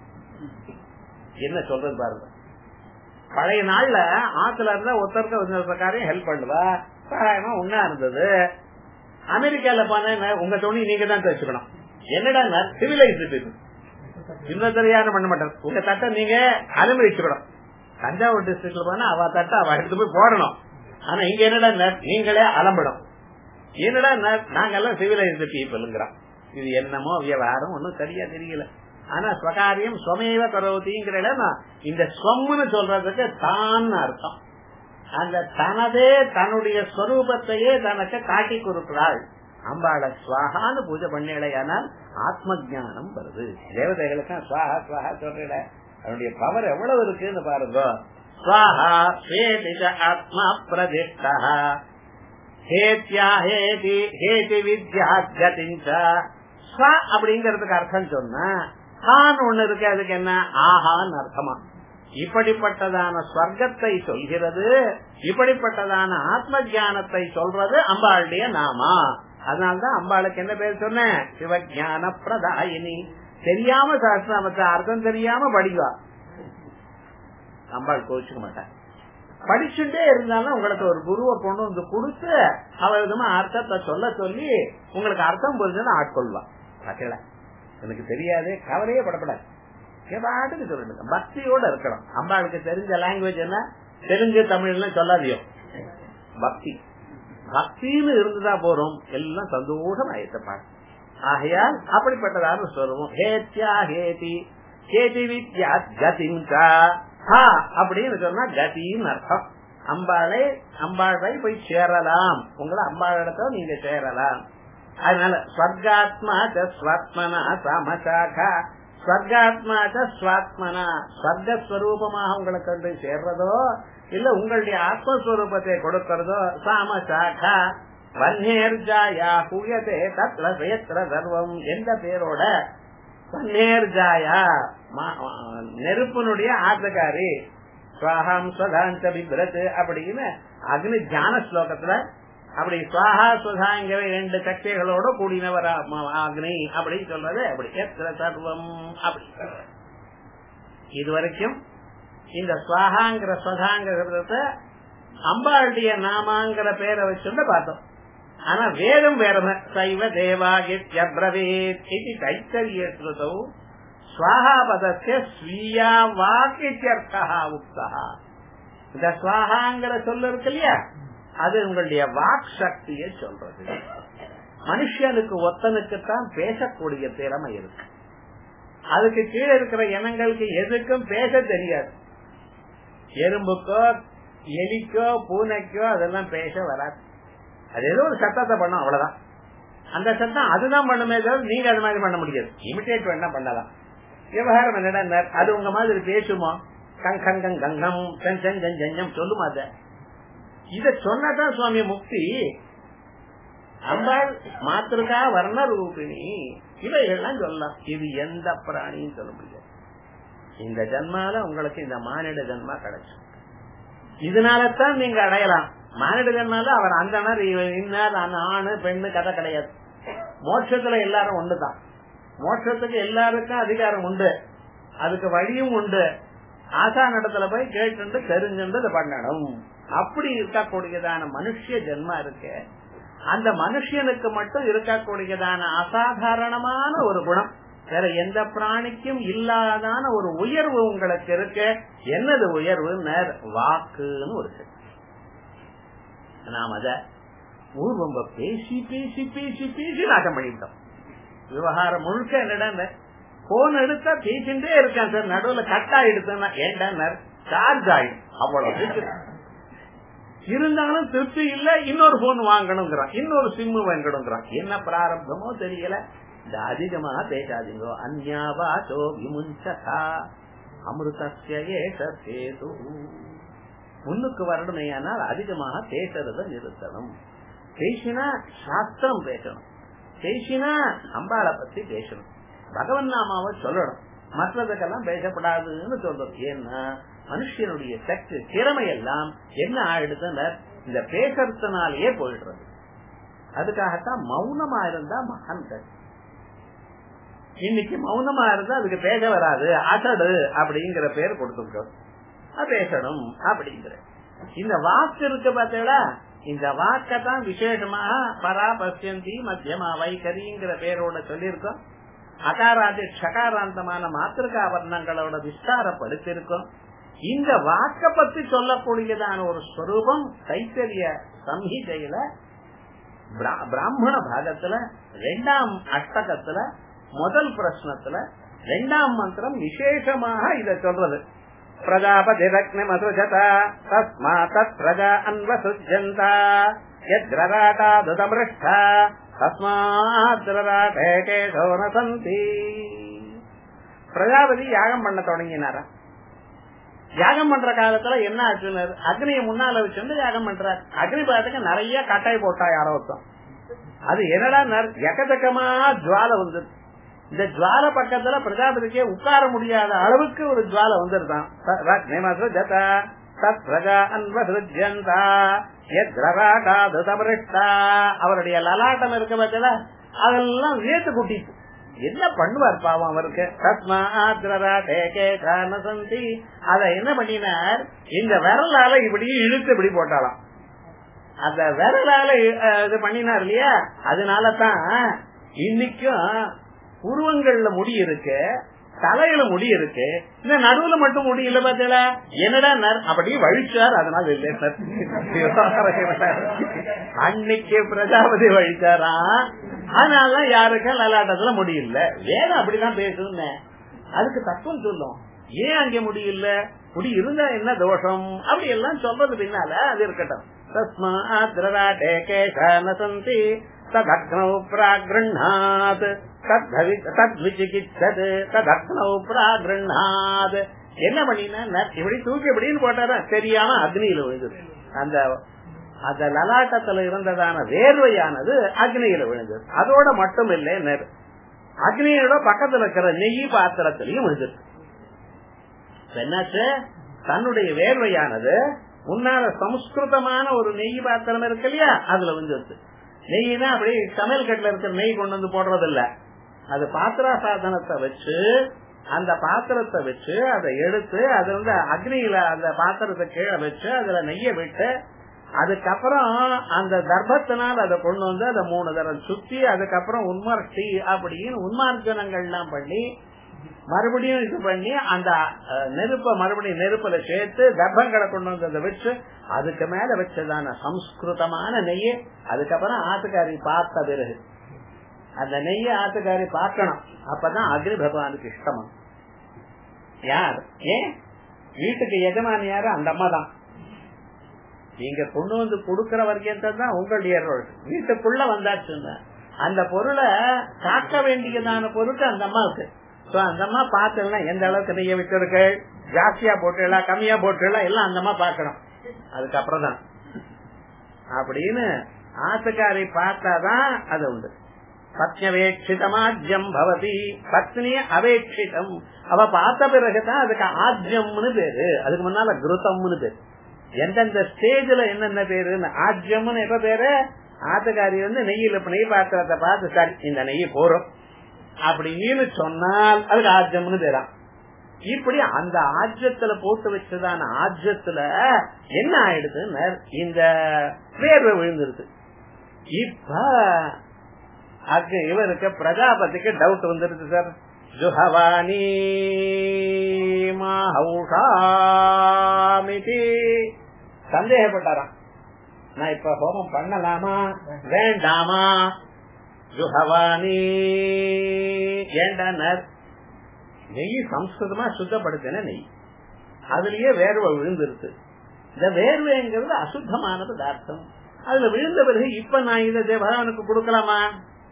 என்ன சொல்றது பாருங்க பழைய நாள்ல ஆத்துல இருந்தா ஒருத்தருக்கு காரியம் ஹெல்ப் பண்ணுவா சகாயமா உண்ணா இருந்தது அமெரிக்கால போன உங்க துணி நீங்க தான் தச்சுக்கணும் என்னடா சிவிலைஸ்டு பீப்புள் இன்னொருத்தர் யாரும் பண்ண மாட்டார் உங்க தட்டை நீங்க அனுமதிச்சுக்கணும் தஞ்சாவூர் டிஸ்ட்ரிக்ட்ல போனா அவ தட்டை அவ எடுத்து போய் போடணும் ஆனா இங்க என்னடா நீங்களே அலம்பிடும் என்னடா நாங்க எல்லாம் சிவிலைஸ்டு பீப்புள்ங்கிறோம் இது என்னமோ விவகாரம் ஒன்னும் சரியா தெரியல ஆனா ஸ்வகாரியம் ஸ்வமேவ கரோதிங்கிற இடம் இந்த ஸ்வம்னு சொல்றதுக்கு தான் அர்த்தம் அந்த தனதே தன்னுடைய ஸ்வரூபத்தையே தனக்கு காட்டி கொடுக்கிறாள் அம்பாள ஸ்வாகான்னு பூஜை பண்ணலையானால் ஆத்ம ஜானம் வருது தேவதைகளுக்கு ஸ்வாஹா ஸ்வாஹா சொல்றல அதனுடைய பவர் எவ்வளவு இருக்குன்னு பாருங்க ஸ்வாஹா ஸ்வேதிஜ ஆத்மா பிரதிஷ்டா ஹேத்யா ஹேதி ஹேதி வித்யா கதிஞ்ச ஸ்வ அப்படிங்கறதுக்கு அர்த்தம் சொன்னா ஹான் ஒண்ணு இருக்கு அதுக்கு என்ன ஆஹான்னு அர்த்தமா இப்படிப்பட்டதான ஸ்வர்க்கத்தை சொல்கிறது இப்படிப்பட்டதான ஆத்ம ஜானத்தை சொல்றது அம்பாளுடைய நாமா அதனால்தான் அம்பாளுக்கு என்ன பேர் சொன்னேன் சிவஜான பிரதாயினி தெரியாம சாஸ்திரமத்தை அர்த்தம் தெரியாம படிவா அம்பாள் கோச்சுக்க மாட்டான் படிச்சுட்டே இருந்தாலும் உங்களுக்கு ஒரு குருவை கொண்டு வந்து கொடுத்து அவ விதமா அர்த்தத்தை சொல்ல சொல்லி உங்களுக்கு அர்த்தம் புரிஞ்சுன்னு ஆட்கொள்வா பாக்கல எனக்கு தெரியாது கவலையே படப்படாது பாட்டுக்கு சொல்லுங்க பக்தியோட இருக்கணும் அம்பாளுக்கு தெரிஞ்ச லாங்குவேஜ் என்ன தெலுங்கு தமிழ்னு சொல்லாதியோ பக்தி பக்தின்னு இருந்துதா போறோம் எல்லாம் சந்தோஷம் ஆயிட்டப்பாங்க ஆகையால் அப்படிப்பட்டதான சொல்லுவோம் ஹேத்யா ஹேதி ஹேதி வித்யா கதிங்கா ஹா அப்படின்னு சொன்னா கதின்னு அர்த்தம் அம்பாளை அம்பாளை போய் சேரலாம் உங்களை அம்பாளிடத்த நீங்க சேரலாம் அதனால ஸ்வர்காத்மா ஸ்வாத்மனா சாமசாகா ஸ்வர்காத்மா ஸ்வாத்மனா ஸ்வர்கஸ்வரூபமாக உங்களை கொண்டு சேர்றதோ இல்ல உங்களுடைய ஆத்மஸ்வரூபத்தை கொடுக்கறதோ சாமசாகா வன்னேர்ஜாயா புயதே தத்ர சேத்திர சர்வம் எந்த பேரோட வன்னேர்ஜாயா நெருப்பினுடைய ஆத்தக்காரி சுவாஹாம் ஸ்வதாந்த பிப்ரத் அப்படின்னு அக்னி ஜான ஸ்லோகத்துல அப்படி சுவாஹா சுதாங்கிற ரெண்டு சக்திகளோட கூடினவர் அக்னி அப்படின்னு சொல்றது அப்படி எத்திர சர்வம் அப்படி இதுவரைக்கும் இந்த சுவாகாங்கிற சுவாங்கிற அம்பாளுடைய நாமாங்கிற பேரை வச்சுட்டு பார்த்தோம் ஆனா வேதம் வேற சைவ தேவாகித்யப்ரவேத் இது தைத்தரிய ஸ்ருதௌ ஸ்வாஹா பதத்தை ஸ்வீயா வாக்கியர்த்தா உக்தா இந்த ஸ்வாஹாங்கிற சொல்ல இருக்கு இல்லையா அது உங்களுடைய வாக் சக்தியை சொல்றது மனுஷனுக்கு ஒத்தனுக்குத்தான் பேசக்கூடிய திறமை இருக்கு அதுக்கு கீழே இருக்கிற இனங்களுக்கு எதுக்கும் பேச தெரியாது எறும்புக்கோ எலிக்கோ பூனைக்கோ அதெல்லாம் பேச வராது அது ஏதோ ஒரு சத்தத்தை பண்ணும் அவ்வளவுதான் அந்த சத்தம் அதுதான் பண்ணுமே தவிர நீங்க அது மாதிரி பண்ண முடியாது இமிட்டேட் வேணா பண்ணலாம் விவகாரம் என்னடா அது உங்க மாதிரி பேசுமோ கங் கங்கம் கங்கம் கஞ்சம் கஞ்சம் சொல்லுமா அத இத சொன்னதான் சுவாமி முக்தி அம்பாள் மாத்திருக்கா வர்ண ரூபிணி இவைகள்லாம் சொல்லலாம் இது எந்த பிராணியும் சொல்ல முடியாது இந்த ஜன்மால உங்களுக்கு இந்த மானிட ஜன்மா கிடைச்சு இதனாலதான் நீங்க அடையலாம் மானிடனால அவர் அந்தனர் இன்னார் ஆணு பெண்ணு கதை கிடையாது மோட்சத்துல எல்லாரும் ஒண்ணுதான் மோட்சத்துக்கு எல்லாருக்கும் அதிகாரம் உண்டு அதுக்கு வழியும் உண்டு ஆசா நடத்துல போய் கேட்டு தெரிஞ்சுட்டு இதை பண்ணணும் அப்படி இருக்கக்கூடியதான மனுஷ ஜென்மா இருக்கு அந்த மனுஷனுக்கு மட்டும் இருக்கக்கூடியதான அசாதாரணமான ஒரு குணம் வேற எந்த பிராணிக்கும் இல்லாதான ஒரு உயர்வு உங்களுக்கு இருக்கு என்னது உயர்வு வாக்குன்னு ஒரு சக்தி நாம் அத ஊர்வம்ப பேசி பேசி பேசி பேசி நாட்டம் பண்ணிட்டோம் விவகாரம் முழுக்க என்னடா போன் எடுத்தா பேசிட்டே இருக்கான் சார் நடுவுல கட் ஆயிடுச்சுன்னா ஏண்டா சார்ஜ் ஆயிடும் அவ்வளவு இருந்தாலும் திருப்தி இல்ல இன்னொரு போன் வாங்கணுங்கிறான் இன்னொரு சிம்மு வாங்கணுங்கிறான் என்ன பிராரப்தமோ தெரியல இந்த அதிகமா பேசாதீங்கோ அந்யாவாசோ விமுஞ்சகா அமிர்தேது முன்னுக்கு வரணுமையானால் அதிகமாக பேசுறத நிறுத்தணும் பேசினா சாஸ்திரம் பேசணும் பேசினா அம்பாளை பத்தி பேசணும் பகவன் நாமாவை சொல்லணும் மற்றதுக்கெல்லாம் பேசப்படாதுன்னு சொல்றது ஏன்னா மனுஷனுடைய சக்தி திறமை எல்லாம் என்ன ஆயிடுதுன்னு இந்த பேசுறதுனாலேயே போயிடுறது அதுக்காகத்தான் மௌனமா இருந்தா மகன்கள் இன்னைக்கு மௌனமா இருந்தா அதுக்கு பேச வராது அசடு அப்படிங்கிற பேர் கொடுத்துருக்கோம் பேசணும் அப்படிங்கிற இந்த வாக்கு இருக்கு பார்த்தீங்களா இந்த வாக்கத்தான் விசேஷமாக பரா பசியந்தி மத்தியமா வைகரிங்கிற பேரோட சொல்லியிருக்கோம் அகாராதி ஷகாராந்தமான மாத்திருக்கா வர்ணங்களோட விஸ்தாரப்படுத்திருக்கோம் இந்த வாக்க பத்தி சொல்லக்கூடியதான ஒரு ஸ்வரூபம் கைத்தறிய சம்ஹிதையில பிராமண பாகத்துல ரெண்டாம் அஷ்டகத்துல முதல் பிரश्னத்துல ரெண்டாம் மந்திரம் விசேஷமாக இத சொல்றது பிரஜாபதி ரக்னமசுஜத தஸ்மா தத் பிரஜா அன்வசுஜந்தா யத்ரராட்டா துதமிருஷ்டா தஸ்மாத்ரராட்டே கேசோன சந்தி பிரஜாபதி யாகம் பண்ண தொடங்கினாரா யாகம் பண்ற காலத்துல என்ன ஆச்சுன்னு அக்னியை முன்னால வச்சுட்டு யாகம் பண்றார் அக்னி பாட்டுக்கு நிறைய கட்டாய் போட்டா யாரோ ஒருத்தம் அது என்னடா எக்கச்சக்கமா ஜுவால வந்தது இந்த ஜுவால பக்கத்துல பிரஜாபதிக்கே உட்கார முடியாத அளவுக்கு ஒரு ஜுவால வந்துருதான் ஜதா தத் பிரஜா அன்பா அவருடைய லலாட்டம் இருக்க பட்சல அதெல்லாம் வேத்து குட்டிச்சு என்ன பண்ணுவார் பாவம் அவருக்கு சந்தி அத என்ன பண்ணினார் இந்த விரலால இப்படி இழுத்து இப்படி போட்டாலாம் அந்த விரலால இது பண்ணினார் இல்லையா அதனாலதான் இன்னைக்கும் உருவங்கள்ல முடி இருக்கு தலையில முடி இருக்கு இந்த நடுவுல மட்டும் முடி இல்ல பாத்தீங்களா என்னடா அப்படியே வழிச்சார் அதனால இல்லை அன்னைக்கு பிரஜாபதி வழிச்சாரா அதனால யாருக்கும் லலாட்டத்துல முடியல வேதம் அப்படிதான் பேசுன்னு அதுக்கு தத்துவம் சொல்லும் ஏன் அங்க முடியல முடி இருந்தா என்ன தோஷம் அப்படி எல்லாம் சொல்றது பின்னால அது இருக்கட்டும் தஸ்மாத்ரராட்டே கேசானசந்தி ததக்னௌ பிராகிருண்ணாத் தத்விச்சிகிச்சது ததக்னௌ பிராகிருண்ணாத் என்ன பண்ணினா இப்படி தூக்கி எப்படின்னு போட்டாரா தெரியாம அக்னியில விழுந்தது அந்த அந்த லலாட்டத்துல இருந்ததான வேர்வையானது அக்னியில விழுந்தது அதோட மட்டும் இல்லை அக்னியோட பக்கத்துல இருக்கிற நெய் பாத்திரத்திலையும் விழுந்தது என்னாச்சு தன்னுடைய வேர்வையானது முன்னால சம்ஸ்கிருதமான ஒரு நெய் பாத்திரம் இருக்கு இல்லையா அதுல விழுந்தது நெய்னா அப்படி சமையல் கட்டில இருக்கிற நெய் கொண்டு வந்து போடுறது இல்ல அது பாத்திரா சாதனத்தை வச்சு அந்த பாத்திரத்தை வச்சு அதை எடுத்து அது வந்து அக்னியில அந்த பாத்திரத்தை கீழே வச்சு அதுல நெய்ய விட்டு அதுக்கப்புறம் அந்த தர்ப்பத்தினால் அதை கொண்டு வந்து அதை மூணு தரம் சுத்தி அதுக்கப்புறம் உன்மார்த்தி அப்படின்னு உன்மார்ஜனங்கள் எல்லாம் பண்ணி மறுபடியும் இது பண்ணி அந்த நெருப்ப மறுபடியும் நெருப்புல சேர்த்து தர்ப்பங்களை கொண்டு வந்து அதை வச்சு அதுக்கு மேல வச்சதான சம்ஸ்கிருதமான நெய்ய அதுக்கப்புறம் ஆத்துக்காரி பார்த்த பிறகு அந்த நெய்ய ஆத்துக்காரி பார்க்கணும் அப்பதான் அக்னி பகவானுக்கு இஷ்டமா யார் ஏன் வீட்டுக்கு எஜமானி யாரு அந்த அம்மா தான் நீங்க கொண்டு வந்து கொடுக்கற வரைக்கும் தான் உங்களுடைய வீட்டுக்குள்ள வந்தாச்சுங்க அந்த பொருளை காக்க வேண்டியதான பொருட்கள் அந்த அம்மாவுக்கு அந்த அம்மா பார்த்தா எந்த அளவுக்கு நெய்ய வச்சிருக்கு ஜாஸ்தியா போட்டுலாம் கம்மியா போட்டுலாம் எல்லாம் அந்த அம்மா பாக்கணும் அதுக்கப்புறம் தான் அப்படின்னு ஆத்துக்காரை பார்த்தாதான் அது உண்டு பத்னவேட்சிதமாஜ்யம் பவதி பத்னிய அவேட்சிதம் அவ பார்த்த பிறகுதான் அதுக்கு ஆஜ்யம்னு பேரு அதுக்கு முன்னால குருத்தம்னு பேரு எந்தெந்த ஸ்டேஜ்ல என்னென்ன பேருன்னு ஆஜ்யம்னு எப்ப பேரு ஆத்துக்காரி வந்து நெய்யில நெய் பாத்திரத்தை பார்த்து சரி இந்த நெய் போறோம் அப்படின்னு சொன்னால் அதுக்கு ஆஜ்யம்னு பேராம் இப்படி அந்த ஆஜ்யத்துல போட்டு வச்சதான ஆஜ்யத்துல என்ன ஆயிடுதுன்னு இந்த வேர்வை விழுந்துருது இப்ப அங்க இவருக்கு பிரஜாபதிக்கு டவுட் வந்துருது சார் ஜுஹவானி மாஹௌஷாமிதி சந்தேகப்பட்டாராம் நான் இப்ப ஹோமம் பண்ணலாமா வேண்டாமா ஜுஹவானி ஏண்டானர் நெய் சம்ஸ்கிருதமா சுத்தப்படுத்தின நெய் அதுலயே வேர்வை விழுந்துருச்சு இந்த வேர்வைங்கிறது அசுத்தமான பதார்த்தம் அதுல விழுந்த பிறகு இப்ப நான் இதை பகவானுக்கு கொடுக்கலாமா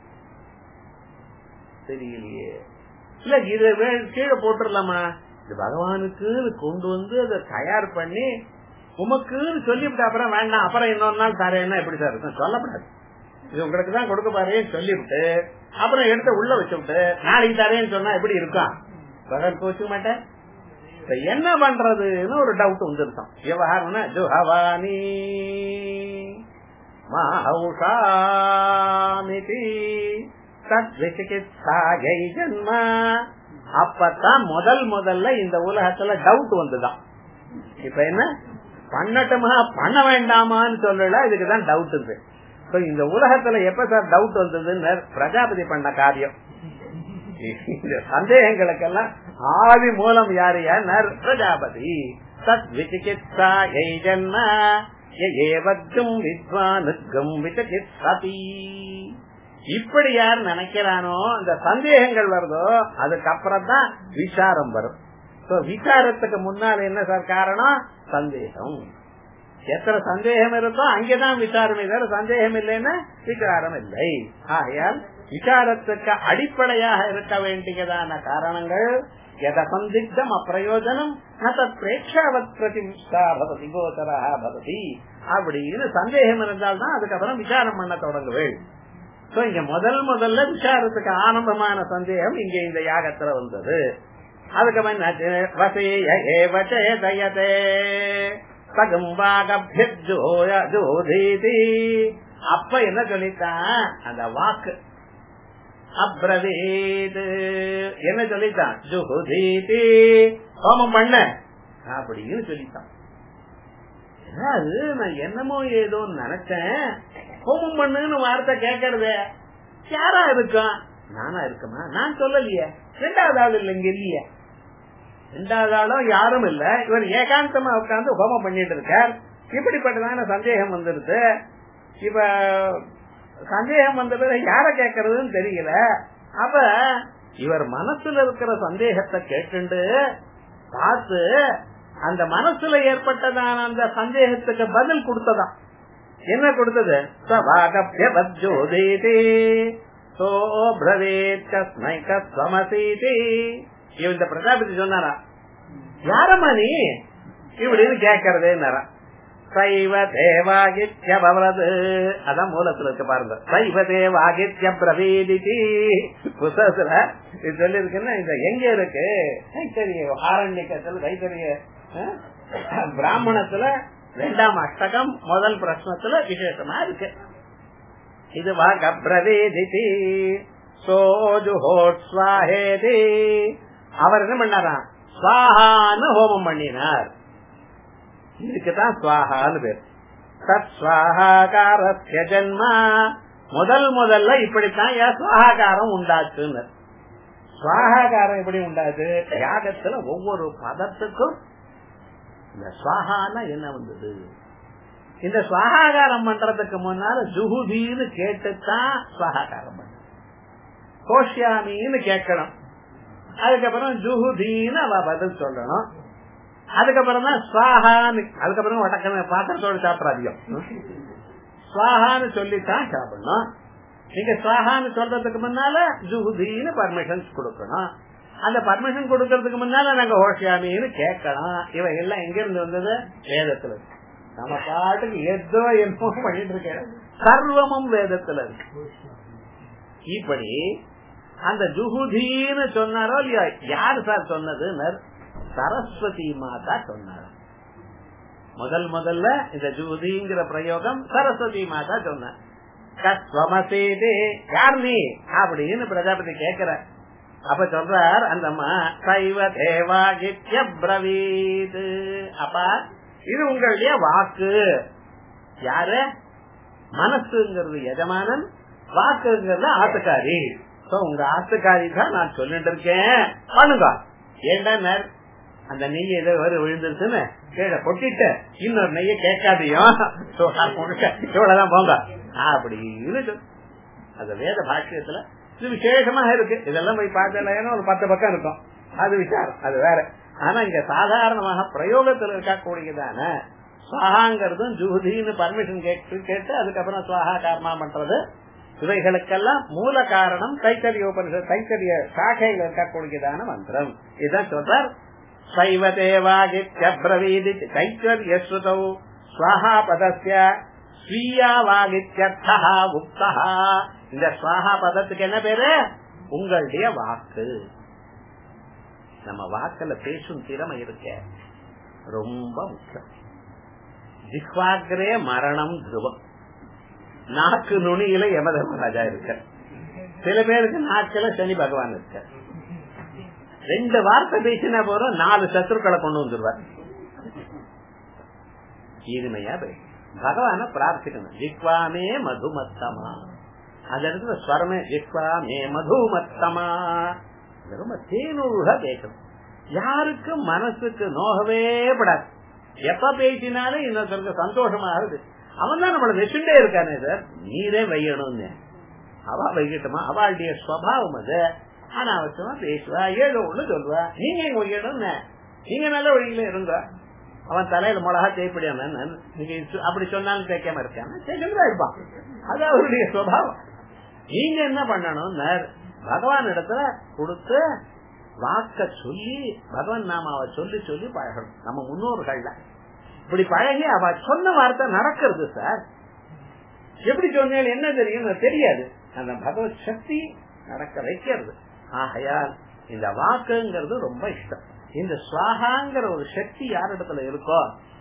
தெரியலையே இல்ல இத கீழே போட்டுடலாமா இது பகவானுக்கு கொண்டு வந்து அதை தயார் பண்ணி உமக்குன்னு சொல்லிவிட்டு அப்புறம் வேண்டாம் அப்புறம் இன்னொரு நாள் தரேன்னா எப்படி சார் இருக்கும் சொல்லப்படாது இது உங்களுக்கு தான் கொடுக்க பாருன்னு சொல்லிவிட்டு அப்புறம் எடுத்து உள்ள வச்சு விட்டு நாளைக்கு தரேன்னு சொன்னா எப்படி இருக்கும் பகவான் கோச்சுக்க மாட்டேன் என்ன பண்றதுன்னு ஒரு டவுட் வந்துருக்கோம் விவகாரம்னா ஜுஹவானி மாஹௌஷாமிதி தத்விசிகித்சாயை ஜன்ம அப்பதான் முதல் முதல்ல இந்த உலகத்துல டவுட் வந்துதான் இப்ப என்ன பண்ணட்டுமா பண்ண வேண்டாமான்னு சொல்லல இதுக்குதான் டவுட் இருக்கு இந்த உலகத்துல எப்ப சார் டவுட் வந்ததுன்னு பிரஜாபதி பண்ண காரியம் இந்த சந்தேகங்களுக்கெல்லாம் ஆதி மூலம் யாரு யார் பிரஜாபதி தத் விசிகித்சா ஜன்ம ஏவக்கும் வித்வானுக்கும் விசிகித்சதி இப்படி யார் நினைக்கிறானோ அந்த சந்தேகங்கள் வருதோ அதுக்கப்புறம் தான் விசாரம் வரும் விசாரத்துக்கு முன்னால் என்ன சார் காரணம் சந்தேகம் எத்தனை சந்தேகம் இருக்கோ அங்கேதான் விசாரம் தவிர சந்தேகம் இல்லைன்னா விசாரம் இல்லை ஆகையால் விசாரத்துக்கு அடிப்படையாக இருக்க வேண்டியதான காரணங்கள் எத சந்திக்தம் அப்பிரயோஜனம் பிரேட்சாவத் பிரதிஷ்டா பவதி கோச்சரா பவதி அப்படின்னு சந்தேகம் இருந்தால்தான் அதுக்கப்புறம் விசாரம் பண்ண தொடங்குவேன் சோ இங்க முதல் முதல்ல விசாரத்துக்கு ஆரம்பமான சந்தேகம் இங்க இந்த யாகத்துல வந்தது அதுக்கப்புறம் அப்ப என்ன சொல்லித்தான் அந்த வாக்கு அப்ரவீது என்ன சொல்லித்தான் ஜுஹுதீதி ஹோமம் பண்ண அப்படின்னு சொல்லித்தான் அது நான் என்னமோ ஏதோ நினைச்சேன் ஹோமம் பண்ணுன்னு வார்த்தை கேட்கறது யாரா இருக்கும் நானா இருக்குமா நான் சொல்லலையே ரெண்டாவது ஆள் இல்ல இங்க இல்லையே ரெண்டாவது ஆளும் யாரும் இல்ல இவர் ஏகாந்தமா உட்கார்ந்து ஹோமம் பண்ணிட்டு இருக்கார் இப்படிப்பட்டதான சந்தேகம் வந்துருது இப்ப சந்தேகம் வந்தது யார கேக்குறதுன்னு தெரியல அப்ப இவர் மனசுல இருக்கிற சந்தேகத்தை கேட்டுண்டு பார்த்து அந்த மனசுல ஏற்பட்டதான அந்த சந்தேகத்துக்கு பதில் கொடுத்ததாம் என்ன கொடுத்தது சவாகப்யோதேதி சோ பிரவேத் கஸ்மை கஸ்வமசீதி இந்த பிரஜாபதி சொன்னாரா யாரம்மா நீ இப்படின்னு கேட்கறதேன்னாரா சைவ தேவாகித்ய பவரது அதான் மூலத்துல இருக்கு பாருங்க சைவ தேவாகித்ய பிரவேதிதி புத்தகத்துல இது சொல்லி இருக்குன்னா இந்த எங்க இருக்கு கைத்தறிய ஆரண்யக்கத்துல கைத்தறிய பிராமணத்துல ரெண்டாம் அஷ்டகம் முதல் பிரश्னத்துல விசேஷமா இருக்கு இது வாக பிரவேதிதி சோஜுஹோட்ஸ்வாஹேதி அவர் என்ன பண்ணாரா சுவாஹான்னு ஹோமம் பண்ணினார் இதுக்குதான் சுவாஹான்னு பேர் தத் சுவாகாரஸ்ய ஜன்மா முதல் முதல்ல இப்படித்தான் ஏன் சுவாகாரம் உண்டாச்சுன்னு சுவாகாரம் எப்படி உண்டாது யாகத்துல ஒவ்வொரு பதத்துக்கும் இந்த சுவாகான என்ன வந்தது இந்த சுவாகாரம் பண்றதுக்கு முன்னால ஜுகுதின்னு கேட்டுத்தான் சுவாகாரம் பண்ண கோஷ்யாமின்னு கேட்கணும் அதுக்கப்புறம் ஜுகுதின்னு அவ பதில் சொல்லணும் அதுக்கப்புறம் தான் சுவாகான்னு அதுக்கப்புறம் வடக்கணும் பாத்திரத்தோட சாப்பிட அதிகம் சுவாகான்னு சொல்லித்தான் சாப்பிடணும் நீங்க சுவாகான்னு சொல்றதுக்கு முன்னால ஜுகுதின்னு பர்மிஷன்ஸ் கொடுக்கணும் அந்த பர்மிஷன் கொடுக்கறதுக்கு முன்னால நாங்க ஹோஷியாமின்னு கேட்கணும் இவை எல்லாம் எங்க இருந்து வந்தது வேதத்துல நம்ம பாட்டுக்கு எதோ என்னமோ பண்ணிட்டு இருக்க சர்வமும் வேதத்துல இருக்கு இப்படி அந்த ஜுகுதின்னு சொன்னாரோ இல்லையா யாரு சார் சொன்னது சரஸ்வதி மாதா சொன்னார் முதல் முதல்ல இந்த ஜூதிங்கிற பிரயோகம் சரஸ்வதி மாதா சொன்ன கஸ்வமசேதே யார் நீ அப்படின்னு பிரஜாபதி கேக்குற அப்ப சொல்றார் அந்த அம்மா சைவ தேவா பிரவீத் அப்பா இது உங்களுடைய வாக்கு யாரு மனசுங்கிறது எஜமானன் வாக்குங்கிறது ஆத்துக்காரி உங்க ஆத்துக்காரி தான் நான் சொல்லிட்டு இருக்கேன் பண்ணுங்க ஏண்டா அந்த நெய் ஏதோ வரு விழுந்துருச்சுன்னு கீழே கொட்டிட்டு இன்னொரு நெய்ய கேட்காதையும் இவ்வளவுதான் போங்க அப்படின்னு அந்த வேத பாஷ்யத்துல இது விசேஷமாக இருக்கு இதெல்லாம் போய் பார்த்தேன் ஒரு பத்து பக்கம் இருக்கும் அது விசாரம் அது வேற ஆனா இங்க சாதாரணமாக பிரயோகத்தில் இருக்கக்கூடியதான சுவாகாங்கிறதும் ஜூதின்னு பர்மிஷன் கேட்டு கேட்டு அதுக்கப்புறம் சுவாகா காரணமா பண்றது இவைகளுக்கெல்லாம் மூல காரணம் தைத்தரிய உபனிஷத் தைத்தரிய சாகையில் இருக்கக்கூடியதான மந்திரம் இதுதான் சொல்றார் சைவ தேவாகித்யபிரவீதி தைத்தரிய ஸ்ருதௌ ஸ்வாஹா பதஸ்ய ஸ்வீயா வாகித்யர்த்தா உக்தா இந்த ஸ்வாஹா பதத்துக்கு என்ன பேரு உங்களுடைய வாக்கு நம்ம வாக்குல பேசும் திறமை இருக்க ரொம்ப முக்கியம் ஜிஹ்வாகிரே மரணம் துருவம் நாக்கு நுனியில யமதர்மராஜா இருக்க சில பேருக்கு நாக்குல சனி பகவான் இருக்க ரெண்டு வார்த்தை பேசினா போறோம் நாலு சத்துருக்களை கொண்டு வந்துருவார் இனிமையா பேசு பகவான பிரார்த்திக்கணும் ஜிக்வாமே மதுமத்தமா அந்த இடத்துல ஸ்வரமே ஜிக்வாமே மதுமத்தமா ரொம்ப தேனூக பேசணும் யாருக்கு மனசுக்கு நோகவே படாது எப்ப பேசினாலும் இன்னொருத்தருக்கு சந்தோஷமா இருக்கு அவன் தான் நம்மள வச்சுட்டே இருக்கானே சார் நீரே வையணும்னு அவ வைக்கட்டுமா அவளுடைய ஸ்வபாவம் அது அனாவசியமா பேசுவா ஏதோ ஒண்ணு சொல்லுவா நீங்க எங்க வைக்கணும்னு நீங்க நல்ல வழியில இருங்க அவன் தலையில மிளகா தேய்ப்படியாம நீங்க அப்படி சொன்னாலும் தேய்க்காம இருக்காம தேய்க்கதான் இருப்பான் அது அவருடைய சுவாவம் நீங்க என்ன பண்ணணும் பகவான் இடத்துல கொடுத்து வாக்க சொல்லி பகவான் நாமாவை சொல்லி சொல்லி பழகணும் நம்ம முன்னோர்கள்ல இப்படி பழகி அவ சொன்ன வார்த்தை நடக்கிறது சார் எப்படி சொன்னேன் என்ன தெரியும் தெரியாது அந்த பகவத் சக்தி நடக்க வைக்கிறது ஆகையால் இந்த வாக்குங்கிறது ரொம்ப இஷ்டம் இந்த சுவாகாங்கிற ஒரு சக்தி யாரிடத்துல இருக்கோ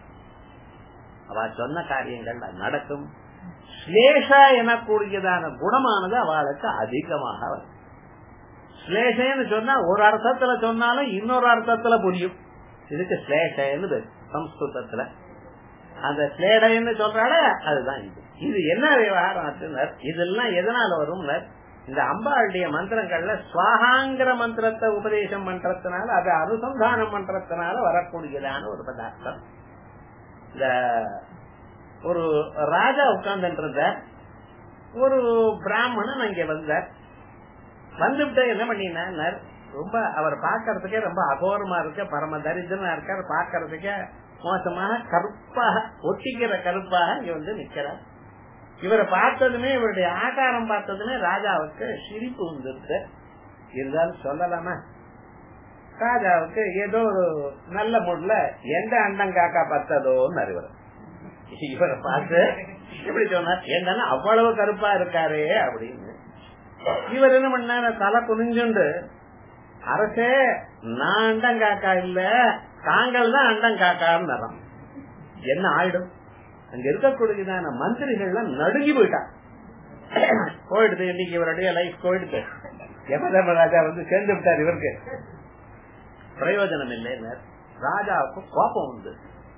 அவ சொன்ன காரியங்கள்ல நடக்கும் ஸ்லேஷா எனக்கூடியதான குணமானது அவளுக்கு அதிகமாக வரும் ஸ்லேஷன்னு சொன்னா ஒரு அர்த்தத்துல சொன்னாலும் இன்னொரு அர்த்தத்துல புரியும் இதுக்கு ஸ்லேஷன்னு சம்ஸ்கிருதத்துல அந்த ஸ்லேடைன்னு சொல்றால அதுதான் இது இது என்ன விவகாரம் இதெல்லாம் எதனால வரும் இந்த அம்பாளுடைய மந்திரங்கள்ல சுவாகாங்கிற மந்திரத்தை உபதேசம் பண்றதுனால அதை அனுசந்தானம் பண்றதுனால வரக்கூடியதான ஒரு பதார்த்தம் இந்த ஒரு ராஜா உட்கார்ந்துன்றத ஒரு பிராமணன் அங்க வந்தார் வந்துவிட்டு என்ன பண்ணினார் ரொம்ப அவர் பாக்கறதுக்கே ரொம்ப அகோரமா இருக்க பரம தரித்திரமா இருக்கார் பாக்கறதுக்கே மோசமாக கருப்பாக ஒட்டிக்கிற கருப்பாக இங்க வந்து நிக்கிறார் இவரை பார்த்ததுமே இவருடைய ஆகாரம் பார்த்ததுமே ராஜாவுக்கு சிரிப்பு வந்துருக்கு இருந்தாலும் சொல்லலாமா ராஜாவுக்கு ஏதோ ஒரு நல்ல முட்ல எந்த அண்டம் காக்கா பத்ததோன்னு அறிவுரை இவரை பார்த்து எப்படி சொன்னார் என்னன்னா அவ்வளவு கருப்பா இருக்காரே அப்படின்னு இவர் என்ன பண்ணாரு தலை குனிஞ்சுண்டு அரசே நான் அண்டம் காக்கா இல்ல தாங்கள் தான் அண்டம் காக்கான்னு நரம் என்ன ஆயிடும் அங்க இருக்கக்கூடியதான மந்திரிகள்லாம் நடுங்கி போயிட்டான் போயிடுது இன்னைக்கு இவருடைய லைஃப் போயிடுது யமதர்மராஜா வந்து சேர்ந்து விட்டார் இவருக்கு பிரயோஜனம் இல்லைன்னு ராஜாவுக்கு கோபம் உண்டு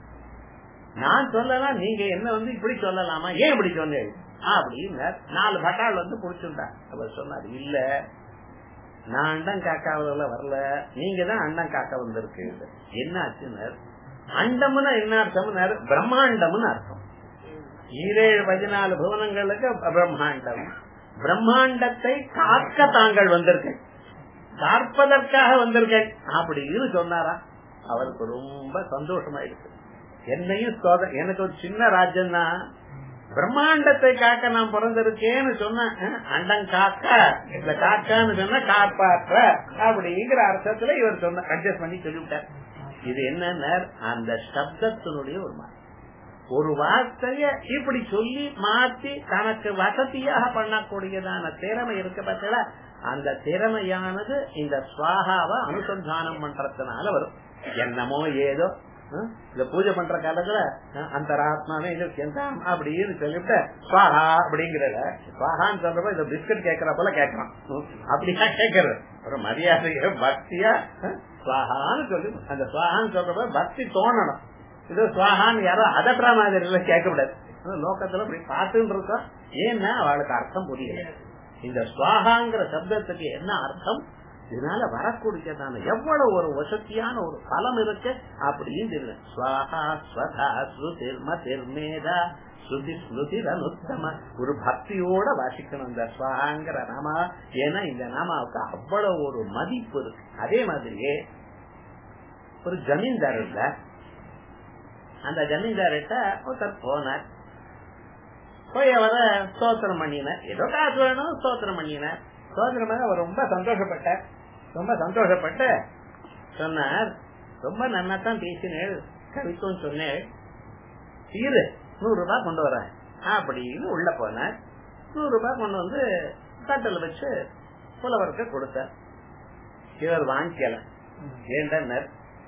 நான் சொல்லலாம் நீங்க என்ன வந்து இப்படி சொல்லலாமா ஏன் இப்படி சொன்னேன் அப்படின்னு நாலு பட்டாள் வந்து புடிச்சுட்டார் அவர் சொன்னார் இல்ல நான் அண்டம் காக்காவில வரல நீங்க தான் அண்டம் காக்கா வந்திருக்கு என்ன ஆச்சுன்னு அண்டம்னு என்ன அர்த்தம் பிரம்மாண்டம்னு அர்த்தம் ஈரேழு பதினாலு புவனங்களுக்கு பிரம்மாண்டம் பிரம்மாண்டத்தை காக்க தாங்கள் வந்திருக்கேன் காப்பதற்காக வந்திருக்கேன் அப்படின்னு சொன்னாரா அவருக்கு ரொம்ப சந்தோஷமாயிருக்கு என்னையும் எனக்கு ஒரு சின்ன ராஜ்யம் தான் பிரம்மாண்டத்தை காக்க நான் பிறந்திருக்கேன்னு சொன்ன அண்டம் காக்க இந்த காக்கான்னு சொன்ன காப்பாற்ற அப்படிங்கிற அர்த்தத்துல இவர் சொன்ன அட்ஜஸ்ட் பண்ணி சொல்லிவிட்டார் இது என்னன்னா அந்த சப்தத்தினுடைய ஒரு மாதிரி ஒரு வார்த்தைய இப்படி சொல்லி மாத்தி தனக்கு வசதியாக பண்ணக்கூடியதான திறமை இருக்க பட்சல அந்த திறமையானது இந்த சுவாகாவை அனுசந்தானம் பண்றதுனால வரும் என்னமோ ஏதோ இந்த பூஜை பண்ற காலத்துல அந்த ஆத்மாவே இது செந்தாம் அப்படின்னு சொல்லிவிட்டு சுவாஹா அப்படிங்கிறத சுவாஹான்னு சொல்றப்ப இந்த பிஸ்கட் கேட்கற போல கேட்கறான் அப்படியா கேட்கறது ஒரு மரியாதைய பக்தியா சுவாஹான்னு சொல்லி அந்த சுவாஹான்னு சொல்றப்ப பக்தி தோணணும் இது சுவாஹான்னு யாரோ அதட்டுற மாதிரி கேட்கக்கூடாது லோக்கத்துல இப்படி பார்த்துட்டு இருக்கோம் ஏன்னா அவளுக்கு அர்த்தம் புரியல இந்த சுவாகாங்கிற சப்தத்துக்கு என்ன அர்த்தம் இதனால வரக்கூடியதான எவ்வளவு ஒரு வசதியான ஒரு பலம் இருக்கு அப்படின்னு தெரியல சுவாகா ஸ்வதா ஸ்ருதிர்ம திருமேதா ஸ்ருதி ஸ்ருதிர் அனுத்தம ஒரு பக்தியோட வாசிக்கணும் இந்த சுவாங்கிற நாமா ஏன்னா இந்த நாமாவுக்கு அவ்வளவு ஒரு மதிப்பு இருக்கு அதே மாதிரியே ஒரு ஜமீன்தார் இல்ல அந்த ஜமீன்தார்கிட்ட ஒருத்தர் போனார் போய் அவரை ஸ்தோத்திரம் பண்ணினார் ஏதோ காசு வேணும் ஸ்தோத்திரம் பண்ணினார் ஸ்தோத்திரம் பண்ண அவர் ரொம்ப சந்தோஷப்பட்டார் ரொம்ப சந்தோஷப்பட்டு சொன்னார் ரொம்ப நன்னா தான் பேசினேள் கவித்துவம் சொன்னேள் இரு நூறு ரூபாய் கொண்டு வரேன் அப்படின்னு உள்ள போனார் நூறு ரூபாய் கொண்டு வந்து தட்டில் வச்சு புலவருக்கு கொடுத்தார் இவர் வாங்கிக்கல ஏண்டனர்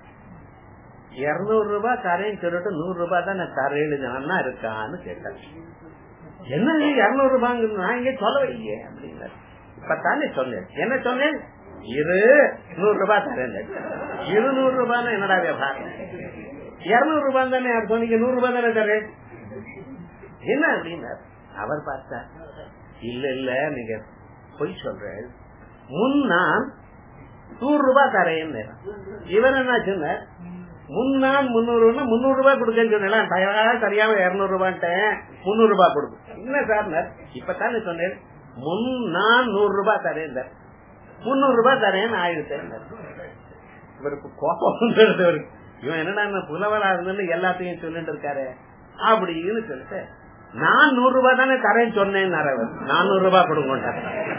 இருநூறு ரூபாய் தரேன்னு சொல்லிட்டு நூறு ரூபாய் தான் நான் தரேன்னு ஜனம்னா இருக்கான்னு கேட்டார் என்ன இருநூறு ரூபாங்க நான் இங்க சொல்லவையே அப்படின்னாரு இப்பதானே சொன்னேன் என்ன சொன்னேன் இரு நூறு ரூபாய் தரேன் இருநூறு ரூபாய் என்னடா வியாபாரம் இருநூறு ரூபாய் தானே சொன்னீங்க நூறு ரூபாய் தானே தரேன் என்ன அப்படின்னாரு அவர் பார்த்தா இல்ல இல்ல நீங்க பொய் சொல்றேன் முன்னான் நூறு ரூபாய் தரேன் இவர் என்ன சொன்னார் முன்னான் முன்னூறு முன்னூறு ரூபாய் கொடுக்கன்னு சொன்னேன் சரியாம இருநூறு ரூபான்ட்டேன் முன்னூறு ரூபாய் கொடுக்கும் என்ன சார் இப்பதானே சொன்னேன் முன் நான் நூறு ரூபாய் தரேன் முன்னூறு ரூபாய் தரேன் ஆயிடுத்தேன் இவருக்கு கோபம் இவருக்கு இவன் என்னடா புலவரா இருந்து எல்லாத்தையும் சொல்லிட்டு இருக்காரு அப்படின்னு சொல்லிட்டு நான் நூறு ரூபாய் தானே தரேன்னு சொன்னேன் நானூறு ரூபாய் கொடுங்க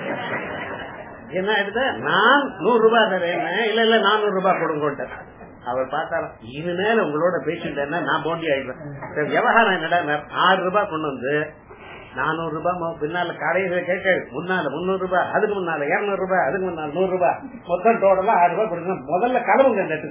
என்ன ஆயிடுது நான் நூறு ரூபாய் தரேன் இல்ல இல்ல நானூறு ரூபாய் கொடுங்க அவர் பார்த்தாரு இனிமேல உங்களோட பேசிட்டேன்னா நான் போண்டி ஆயிடுவேன் விவகாரம் என்னடா ஆறு ரூபாய் கொண்டு வந்து நானூறு ரூபாய் பின்னால கடையில கேட்க முன்னால முன்னூறு ரூபாய் அதுக்கு முன்னால இருநூறு ரூபாய் அதுக்கு முன்னால நூறு ரூபாய் மொத்தம் டோட்டலா ஆறு ரூபாய் கொடுக்கணும் முதல்ல கிளம்புங்க இந்த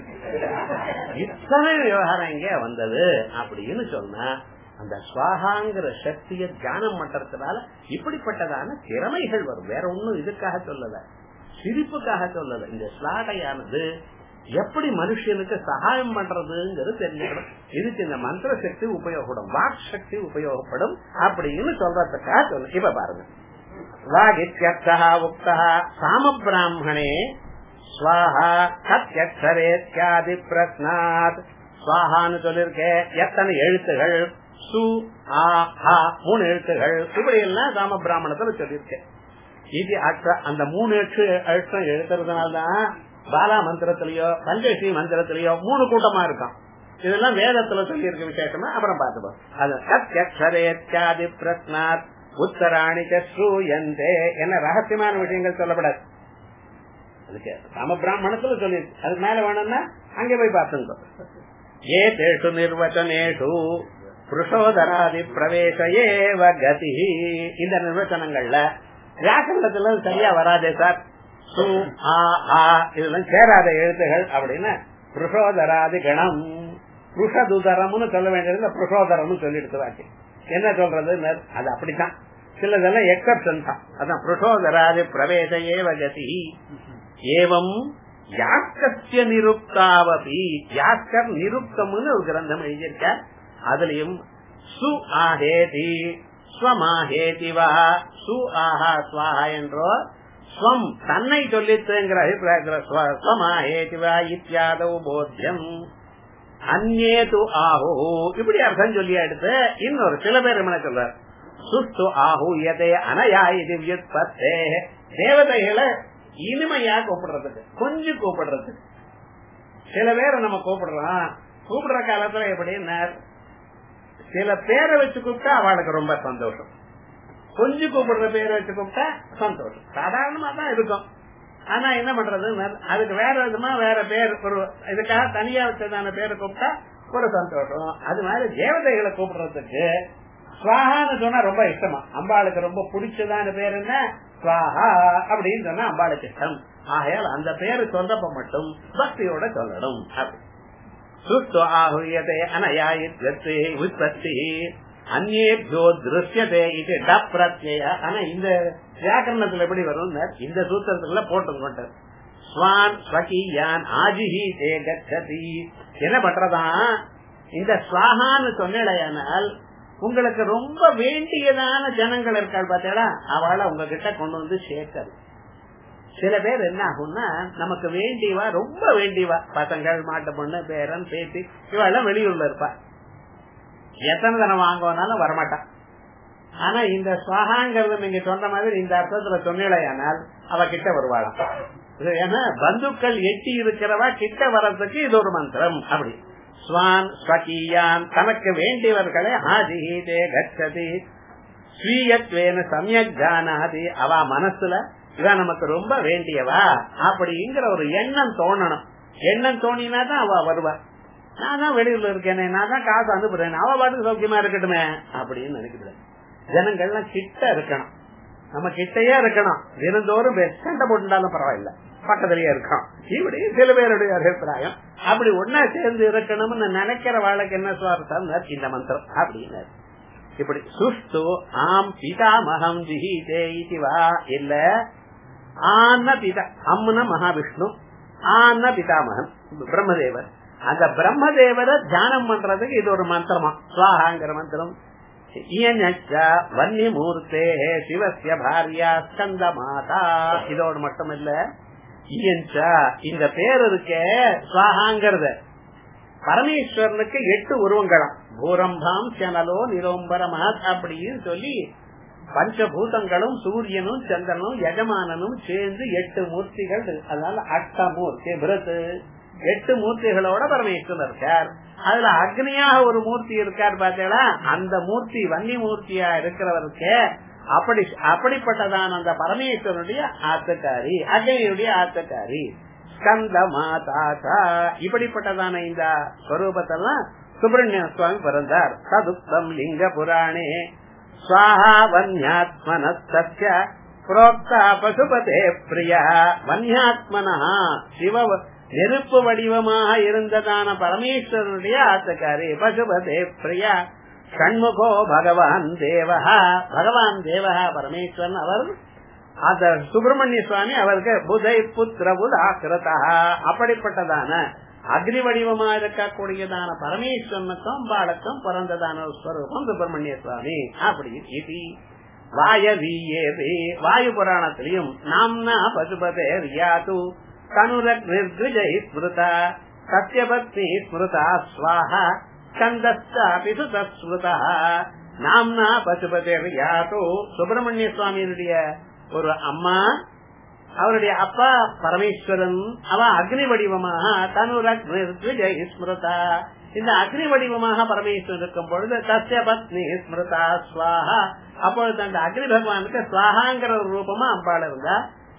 இத்தனை விவகாரம் இங்க வந்தது அப்படின்னு சொன்னா அந்த சுவாகாங்கிற சக்தியை தியானம் பண்றதுனால இப்படிப்பட்டதான திறமைகள் வரும் வேற ஒண்ணும் இதுக்காக சொல்லல சிரிப்புக்காக சொல்லல இந்த ஸ்லாகையானது எப்படி மனுஷனுக்கு சகாயம் பண்றதுங்கிறது தெரிஞ்சுக்கணும் இதுக்கு இந்த மந்திர சக்தி உபயோகப்படும் வாக் சக்தி உபயோகப்படும் அப்படின்னு சொல்றதுக்காக சொல்ல இப்ப பாருங்க வாகித்யர்த்தா உக்தா சாம பிராமணே ஸ்வாஹா கத்யக்ஷரேத்யாதி பிரஸ்னாத் ஸ்வாஹான்னு சொல்லிருக்கேன் எத்தனை எழுத்துகள் சு ஆ ஹா மூணு எழுத்துகள் இப்படி எல்லாம் சாம பிராமணத்துல சொல்லியிருக்கேன் இது அந்த மூணு எழுத்து எழுத்தம் எழுத்துறதுனால்தான் பாலா மந்திரத்திலயோ பஞ்சஸ்ரீ மந்திரத்திலயோ மூணு கூட்டமா இருக்கும் இதெல்லாம் வேதத்துல சொல்லி இருக்க விசேஷமா அப்புறம் பார்த்துப்போம் அது சத்யக்ஷரேத்யாதி பிரஸ்னாத் உத்தராணி சூயந்தே என்ன ரகசியமான விஷயங்கள் சொல்லப்படாது அதுக்கு சம பிராமணத்துல சொல்லி அதுக்கு மேல வேணும்னா அங்கே போய் பார்த்துங்க ஏ தேஷு நிர்வச்சனேஷு புருஷோதராதி பிரவேச ஏவ கதி இந்த நிர்வச்சனங்கள்ல வியாக்கரணத்துல சரியா வராதே சார் சு ஆ ஆ இதெல்லாம் சேராத எழுத்துகள் அப்படின்னு புருஷோதராதி கணம் புருஷதுதரம்னு சொல்ல வேண்டியது புருஷோதரம்னு சொல்லி எடுத்துவாச்சு என்ன சொல்றது அது அப்படித்தான் சிலதெல்லாம் எக்ஸப்ஷன் தான் அதான் புருஷோதராதி பிரவேச ஏவ கதி ஏவம் யாக்கத்திய நிருப்தாவபி யாக்கர் நிருப்தம்னு ஒரு கிரந்தம் எழுதியிருக்கார் அதுலயும் சு ஆஹேதி ஸ்வமாஹேதி வா சு ஆஹா ஸ்வாஹா என்றோ ஸ்வம் தன்னை சொல்லித்துங்கிற அபிப்பிராயத்தில் ஸ்வமாஹேதிவா இத்தியாதவ போத்தியம் அந்நேது ஆஹோ இப்படி அர்த்தம் சொல்லி எடுத்து இன்னொரு சில பேர் என்ன சொல்றார் சுஷ்டு ஆஹூயதே அனயா இது வியுத்பத்தே தேவதைகளை இனிமையா கூப்பிடுறதுக்கு கொஞ்சம் கூப்பிடுறதுக்கு சில பேரை நம்ம கூப்பிடுறோம் கூப்பிடுற காலத்துல எப்படின்னா சில பேரை வச்சு கூப்பிட்டா அவளுக்கு ரொம்ப சந்தோஷம் கொஞ்சம் கூப்பிடுற பேரை வச்சு கூப்பிட்டா சந்தோஷம் சாதாரணமா தான் இருக்கும் ஆனா என்ன பண்றது அதுக்கு வேற விதமா வேற பேர் ஒரு இதுக்காக தனியா வச்சதான பேரை கூப்பிட்டா ஒரு சந்தோஷம் அது மாதிரி தேவதைகளை கூப்பிடுறதுக்கு சுவாகான்னு சொன்னா ரொம்ப இஷ்டமா அம்பாளுக்கு ரொம்ப பிடிச்சதான பேர் என்ன சுவாஹா அப்படின்னு சொன்னா அம்பாளுக்கு இஷ்டம் ஆகையால் அந்த பேரு சொல்றப்ப மட்டும் பக்தியோட சொல்லணும் சுஷ்டு ஆஹுயதே அனயா இத்யத்து உற்பத்தி அந்நேபியோ திருஷ்யதே இது டப் பிரத்யய ஆனா இந்த வியாக்கரணத்துல எப்படி வரும் இந்த சூத்திரத்துல போட்டு கொண்டார் ஸ்வான் ஸ்வகியான் ஆஜிஹி தே கச்சதி என்ன பண்றதான் இந்த ஸ்வாகான்னு சொன்னால் உங்களுக்கு ரொம்ப வேண்டியதான ஜனங்கள் இருக்காள் பார்த்தீங்களா அவளை உங்ககிட்ட கொண்டு வந்து சேர்க்கறது சில பேர் என்ன ஆகும்னா நமக்கு வேண்டியவா ரொம்ப வேண்டியவா பசங்கள் மாட்டு பொண்ணு பேரன் பேத்தி இவெல்லாம் வெளியூர்ல இருப்பா எத்தனை தனம் வாங்குவனாலும் வரமாட்டான் ஆனா இந்த சுவாகாங்கிறது நீங்க சொன்ன மாதிரி இந்த அர்த்தத்துல சொன்னீழையானால் அவ கிட்ட வருவாளாம் ஏன்னா பந்துக்கள் எட்டி இருக்கிறவா கிட்ட வர்றதுக்கு இது ஒரு மந்திரம் அப்படி ஸ்வான் ஸ்வகீயான் தனக்கு வேண்டியவர்களை ஆதிஹீதே கச்சதி ஸ்வீயத்வேன சமயக் ஜானாதி அவ மனசுல இவன் நமக்கு ரொம்ப வேண்டியவா அப்படிங்கிற ஒரு எண்ணம் தோணணும் எண்ணம் தோணினா தான் அவ வருவா நான் தான் வெளியூர்ல இருக்கேனே நான் தான் காசு அனுப்புறேன் அவ பாட்டுக்கு சௌக்கியமா இருக்கட்டுமே அப்படின்னு நினைக்கிறேன் ஜனங்கள்லாம் கிட்ட இருக்கணும் நம்ம கிட்டயே இருக்கணும் தினந்தோறும் சண்டை போட்டுட்டாலும் பரவாயில்ல பக்கத்திலேயே இருக்கோம் இப்படி சில பேருடைய அபிப்பிராயம் அப்படி ஒன்னா சேர்ந்து இருக்கணும்னு நினைக்கிற வாழ்க்கை என்ன சுவார்த்தம் இந்த மந்திரம் அப்படின்னு இப்படி சுஷ்டு ஆம் பிதாமகம் ஜிஹிதே இதுவா இல்ல ஆன பிதா அம்முன மகாவிஷ்ணு ஆன பிதாமகன் பிரம்மதேவர் அந்த பிரம்மதேவரை தியானம் பண்றதுக்கு இது ஒரு மந்திரமா சுவாகாங்கிற மந்திரம் வன்னிமூர்த்தே சிவசிய பாரியா ஸ்கந்த மாதா இதோடு மட்டும் இல்ல இந்த பேர் இருக்க சுவாகாங்கிறத பரமேஸ்வரனுக்கு எட்டு உருவங்களாம் பூரம்பாம் செனலோ நிரோம்பரமாத் அப்படின்னு சொல்லி பஞ்சபூதங்களும் சூரியனும் சந்திரனும் எஜமானனும் சேர்ந்து எட்டு மூர்த்திகள் அதனால அஷ்டமூர்த்தி பிரத்து எட்டு மூர்த்திகளோட பரமேஸ்வரன் இருக்கார் அதுல அக்னியாக ஒரு மூர்த்தி இருக்கார் பாத்தீங்களா அந்த மூர்த்தி வன்னி மூர்த்தியா இருக்கிறவருக்கு அப்படி அப்படிப்பட்டதான அந்த பரமேஸ்வரனுடைய ஆத்தக்காரி அக்னியுடைய ஆத்தக்காரி ஸ்கந்த மாதா இப்படிப்பட்டதான இந்த ஸ்வரூபத்தெல்லாம் சுப்பிரமணிய சுவாமி பிறந்தார் சதுப்தம் லிங்க புராணே ஸ்வாஹா வன்யாத்மனஸ்ய புரோக்தா பசுபதே பிரியா வன்யாத்மனா சிவ நெருப்பு வடிவமாக இருந்ததான பரமேஸ்வரனுடைய ஆத்தக்காரி பசுபதே பிரியா ஷண்முகோ பகவான் தேவஹா பகவான் தேவஹா பரமேஸ்வரன் அவர் அந்த சுப்பிரமணிய சுவாமி அவருக்கு புதை புத்திர புதாக்கிரதா அப்படிப்பட்டதான அக்னி வடிவமா இருக்கக்கூடியதான பரமேஸ்வரனுக்கும் பாலக்கும் பிறந்ததான ஸ்வரூபம் சுப்பிரமணிய சுவாமி அப்படி இது வாயவீயே வாயு புராணத்திலையும் நாம்னா பசுபதே ரியாது தனுரக் நிர்கிருஜை ஸ்மிருதா சத்யபத்னி ஸ்மிருதா ஸ்வாஹா ஸ்கந்தஸ்தாபி சுதஸ்மிருதா நாம்னா பசுபதே ரியாது சுப்பிரமணிய சுவாமியினுடைய ஒரு அம்மா அவருடைய அப்பா பரமேஸ்வரன் அவ அக்னி வடிவமாக தனுரக் நிர்கிருஜை ஸ்மிருதா இந்த அக்னி வடிவமாக பரமேஸ்வரன் இருக்கும் பொழுது தஸ்ய பத்னி ஸ்மிருதா ஸ்வாஹா அப்பொழுது அந்த அக்னி பகவானுக்கு ஸ்வாஹாங்கிற ஒரு ரூபமா அம்பாள் இருந்தா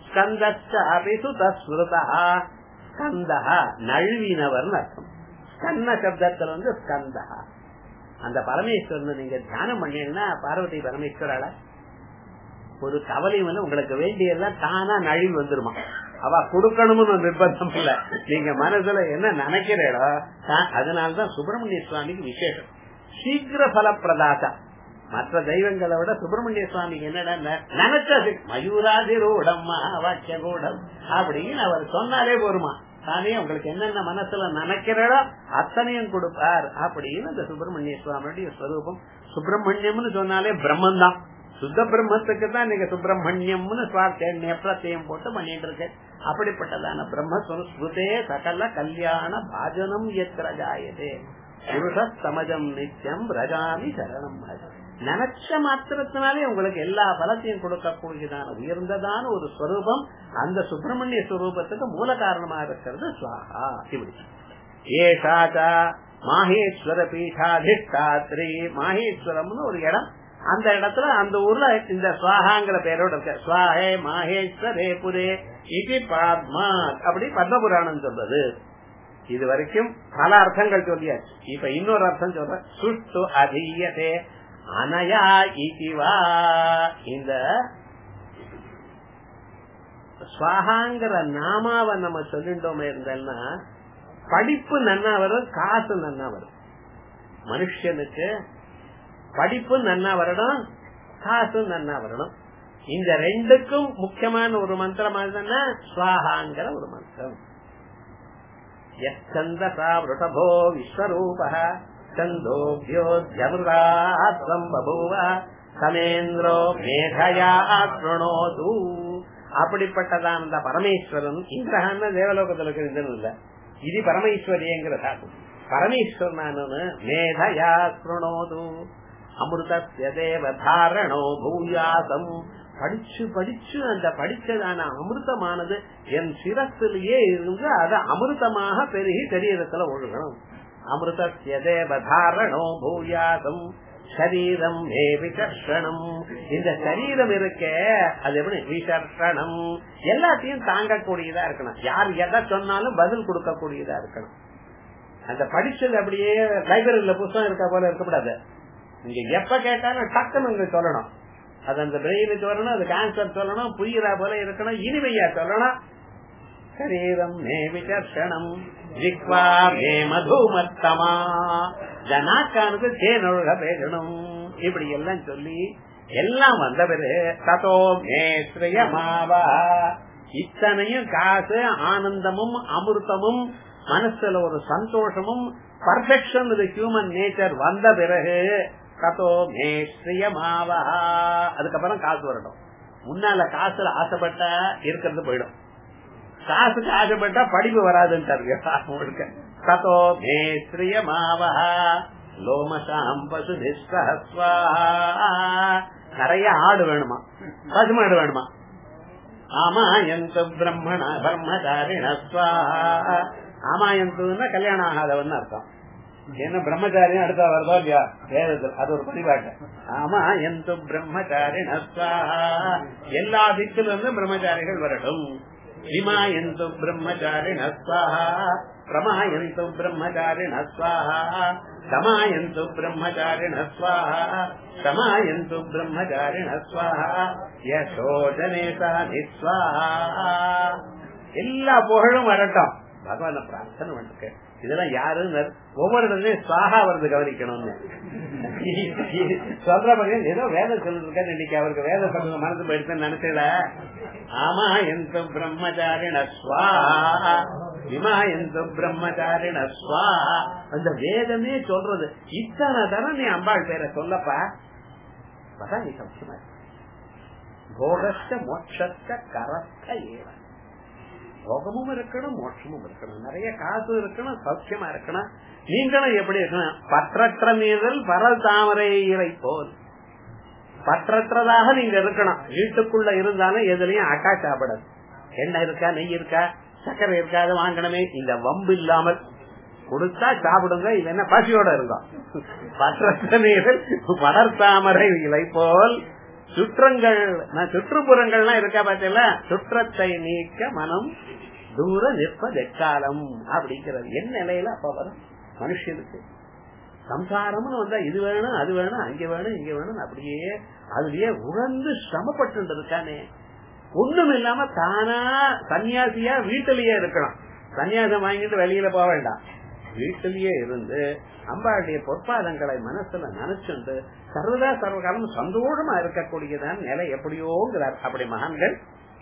ஸ்கந்தஸ்மிருதா ஸ்கந்தா நழுவினவர் அர்த்தம் ஸ்கன்ன சப்தத்துல வந்து ஸ்கந்தா அந்த பரமேஸ்வரன் நீங்க தியானம் பண்ணீங்கன்னா பார்வதி பரமேஸ்வரால ஒரு கவலை வந்து உங்களுக்கு வேண்டியதெல்லாம் தானா நழிவு வந்துருமா அவ கொடுக்கணும்னு நிர்பந்தம் இல்ல நீங்க மனசுல என்ன நினைக்கிறீடோ அதனாலதான் சுப்பிரமணிய சுவாமிக்கு விசேஷம் சீக்கிர பலப்பிரதாசா மற்ற தெய்வங்களை விட சுப்பிரமணிய சுவாமிக்கு என்னடா நினைச்சது மயூராதிரூடம்மா வாக்கிய கூடம் அப்படின்னு அவர் சொன்னாலே போருமா தானே உங்களுக்கு என்னென்ன மனசுல நினைக்கிறடோ அத்தனையும் கொடுப்பார் அப்படின்னு இந்த சுப்பிரமணிய சுவாமியுடைய ஸ்வரூபம் சுப்பிரமணியம்னு சொன்னாலே பிரம்மன் தான் சுத்த பிரம்மத்துக்கு தான் நீங்க சுப்பிரமணியம்னு பிரத்தியம் போட்டு பண்ணிட்டு இருக்க அப்படிப்பட்டதான பிரம்மஸ்வருதே சகல கல்யாண பாஜனம் எத்திரஜாயதே புருஷ சமஜம் நித்தியம் ரஜாமி சரணம் நினைச்ச மாத்திரத்தினாலே உங்களுக்கு எல்லா பலத்தையும் கொடுக்கக்கூடியதான உயர்ந்ததான ஒரு ஸ்வரூபம் அந்த சுப்பிரமணிய ஸ்வரூபத்துக்கு மூல காரணமா இருக்கிறது சுவாகா இப்படி ஏஷாச்சா மாஹேஸ்வர பீட்டாதிஷ்டாத்ரி மாஹேஸ்வரம்னு ஒரு இடம் அந்த இடத்துல அந்த ஊர்ல இந்த சுவாகாங்கிற பேரோட இருக்க சுவாஹே மாஹேஸ்வரே புரே இது பாத்மா அப்படி பத்மபுராணம் சொல்றது இது வரைக்கும் பல அர்த்தங்கள் சொல்லியாச்சு இப்ப இன்னொரு அர்த்தம் சொல்ற சுஷ்டு அதீயதே அனயா இதிவா இந்த ஸ்வாகாங்கிற நாமாவை நம்ம சொல்லிட்டோமே இருந்தோம்னா படிப்பு நன்னா வரும் காசு நன்னா வரும் மனுஷனுக்கு படிப்பு நன்னா வரணும் காசு நன்னா வரணும் இந்த ரெண்டுக்கும் முக்கியமான ஒரு மந்திரம் அதுன்னா சுவாகாங்கிற ஒரு மந்திரம் எச்சந்தசா விருஷபோ விஸ்வரூப சந்தோபியோத்யமிருதாத்வம் பபூவ சமேந்திரோ மேதையா சுணோது அப்படிப்பட்டதான் அந்த பரமேஸ்வரன் இந்திரஹான்னு தேவலோகத்தில் இருக்கிறது இல்ல இது பரமேஸ்வரியங்கிற சாக்கு பரமேஸ்வரனானு மேதையா சுணோது அமிர்தத்திய தேவதாரணோ பூயாசம் படிச்சு படிச்சு அந்த படிச்சதான அமிர்தமானது என் சிரத்திலேயே இருந்து அது அமிர்தமாக பெருகி சரீரத்துல ஒழுகணும் அமிர்தத்திய தேவதாரணோ பூயாசம் சரீரம் மே விசர்ஷனம் இந்த சரீரம் இருக்க அது எப்படி விசர்ஷனம் எல்லாத்தையும் தாங்கக்கூடியதா இருக்கணும் யார் எதை சொன்னாலும் பதில் கொடுக்கக்கூடியதா இருக்கணும் அந்த படிச்சது அப்படியே லைப்ரரியில புத்தகம் இருக்க போல இருக்கக்கூடாது நீங்க எப்ப கேட்டாலும் டக்குன்னு இங்க சொல்லணும் அது அந்த பிரெயினுக்கு வரணும் அதுக்கு ஆன்சர் சொல்லணும் புரியுறா போல இருக்கணும் இனிமையா சொல்லணும் சரீரம் மே விசர்ஷனம் ஜிக்வா மே மதுமத்தமா ஜனாக்கானுக்கு தேனொழுக பேசணும் இப்படி எல்லாம் சொல்லி எல்லாம் வந்த பிறகு ததோ மே ஸ்ரீயமாவா இத்தனையும் காசு ஆனந்தமும் அமிர்தமும் மனசுல ஒரு சந்தோஷமும் பர்ஃபெக்ஷன் ஹியூமன் நேச்சர் வந்த பிறகு கதோ மே ஸ்ரீயமாவா அதுக்கப்புறம் காசு வரணும் முன்னால காசுல ஆசைப்பட்டா இருக்கிறது போயிடும் காசுக்கு ஆசைப்பட்டா படிப்பு வராதுன்ட்டாரு முழுக்க கதோ மே ஸ்ரீயமாவா லோமசாம் பசு நிறைய ஆடு வேணுமா பசுமாடு வேணுமா ஆமா எந்த பிரம்மண பிரம்மச்சாரிண ஆமா எந்ததுன்னா கல்யாணம் ஆகாதவன் அர்த்தம் என்ன பிரம்மச்சாரியும் அடுத்த வருதோ இல்லையா வேதத்தில் அது ஒரு பதிவாட்டு ஆமா எந்த பிரம்மச்சாரி எல்லா திக்கில இருந்து பிரம்மச்சாரிகள் வரட்டும் இமா எந்த பிரம்மச்சாரி நஸ்வாஹா பிரமாயந்து பிரம்மச்சாரி நஸ்வாஹா சமாயந்து பிரம்மச்சாரி நஸ்வாஹா சமாயந்து பிரம்மச்சாரி நஸ்வாஹா யசோதனேசா நிஸ்வாஹா எல்லா புகழும் வரட்டும் பகவான பிரார்த்தனை பண்ணிருக்க இதெல்லாம் யாருன்னு ஒவ்வொரு இடத்துலயும் சாகா வருது கவனிக்கணும்னு சொல்ற பக்கம் ஏதோ வேதம் சொல்லிருக்க இன்னைக்கு அவருக்கு வேத சொல்ல மனசு போயிடுச்சுன்னு நினைச்சல ஆமா எந்த பிரம்மச்சாரிண ஸ்வாஹா விமா எந்த பிரம்மச்சாரிண ஸ்வாஹா அந்த வேதமே சொல்றது இத்தனை தரம் நீ அம்பாள் பேரை சொல்லப்பா அதான் நீ சௌக்கியமா போகஸ்ட மோட்சத்த கரஸ்த ஏவன் போகமும் இருக்கணும் மோட்சமும் இருக்கணும் நிறைய காசு இருக்கணும் சௌக்கியமா இருக்கணும் நீங்களும் எப்படி இருக்கணும் பற்றற்ற மீதல் பரல் தாமரை இறை போல் பற்றற்றதாக நீங்க இருக்கணும் வீட்டுக்குள்ள இருந்தாலும் எதுலயும் அட்டாச் ஆகப்படாது எண்ணெய் இருக்கா நெய் இருக்கா சக்கரை இருக்காது வாங்கணுமே இந்த வம்பு இல்லாமல் கொடுத்தா சாப்பிடுங்க இது என்ன பசியோட இருக்கும் பற்றற்ற நீரில் படர்தாமரை இலை போல் சுற்றங்கள் சுற்றுப்புறங்கள்லாம் இருக்கா பாத்தீங்களா சுற்றத்தை நீக்க மனம் தூர நிற்பதெக்காலம் அப்படிங்கிறது என் நிலையில அப்ப வரும் மனுஷனுக்கு சம்சாரம்னு வந்தா இது வேணும் அது வேணும் அங்க வேணும் இங்க வேணும் அப்படியே அதுலயே உழந்து சிரமப்பட்டு இருக்கானே ஒண்ணும் இல்லாம தானா சன்னியாசியா வீட்டிலேயே இருக்கணும் சன்னியாசம் வாங்கிட்டு வெளியில போக வேண்டாம் வீட்டிலேயே இருந்து அம்பாளுடைய பொற்பாதங்களை மனசுல நினைச்சுண்டு சர்வதா சர்வகாலம் சந்தோஷமா இருக்கக்கூடியதான் நிலை எப்படியோங்கிறார் அப்படி மகான்கள்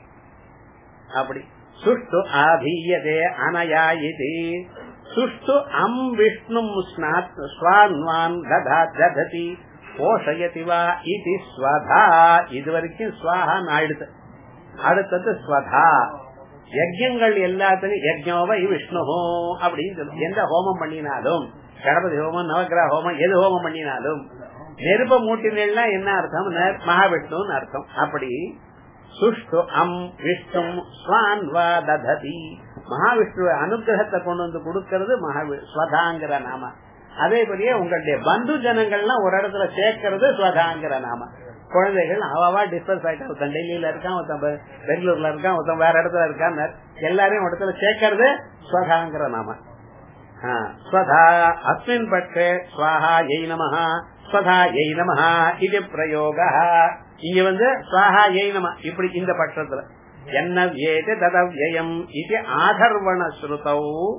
அப்படி சுஷ்டு ஆதீயதே அனயா இது சுஷ்டு அம் விஷ்ணு ஸ்வான்வான் ததா தததி போஷயதி வா இது ஸ்வதா இது வரைக்கும் ஸ்வாஹான்னு ஆயிடுது அடுத்தது ஸ்வதா யஜ்யங்கள் எல்லாத்துலயும் யஜ்யோவை விஷ்ணு அப்படின்னு சொல்லு எந்த ஹோமம் பண்ணினாலும் கணபதி ஹோமம் நவகிரக ஹோமம் எது ஹோமம் பண்ணினாலும் நெருப்ப மூட்டினா என்ன அர்த்தம் மகாவிஷ்ணுன்னு அர்த்தம் அப்படி சுஷ்டு அம் விஷ்ணு ஸ்வான் வா தததி மகாவிஷ்ணுவ அனுகிரகத்தை கொண்டு வந்து கொடுக்கறது மகாவி ஸ்வதாங்கிற நாம அதே போலயே உங்களுடைய பந்து ஜனங்கள்லாம் ஒரு இடத்துல சேர்க்கறது ஸ்வதாங்கிற நாம குழந்தைகள் அவாவா டிஸ்பர்ஸ் ஆயிட்டா ஒருத்தன் டெல்லியில இருக்கான் ஒருத்தன் பெங்களூர்ல இருக்கான் ஒருத்தன் வேற இடத்துல இருக்கான் எல்லாரையும் ஒரு இடத்துல சேர்க்கறது ஸ்வதாங்கிற நாம ஸ்வதா அஸ்மின் பட்சே ஸ்வாஹா எய் நமஹா ஸ்வதா எய் நமஹா இது பிரயோக இங்க வந்து ஸ்வாஹா எய் நம இப்படி இந்த பட்சத்துல என்ன ஏது ததவ்யம் இது ஆதர்வண ஸ்ருதௌ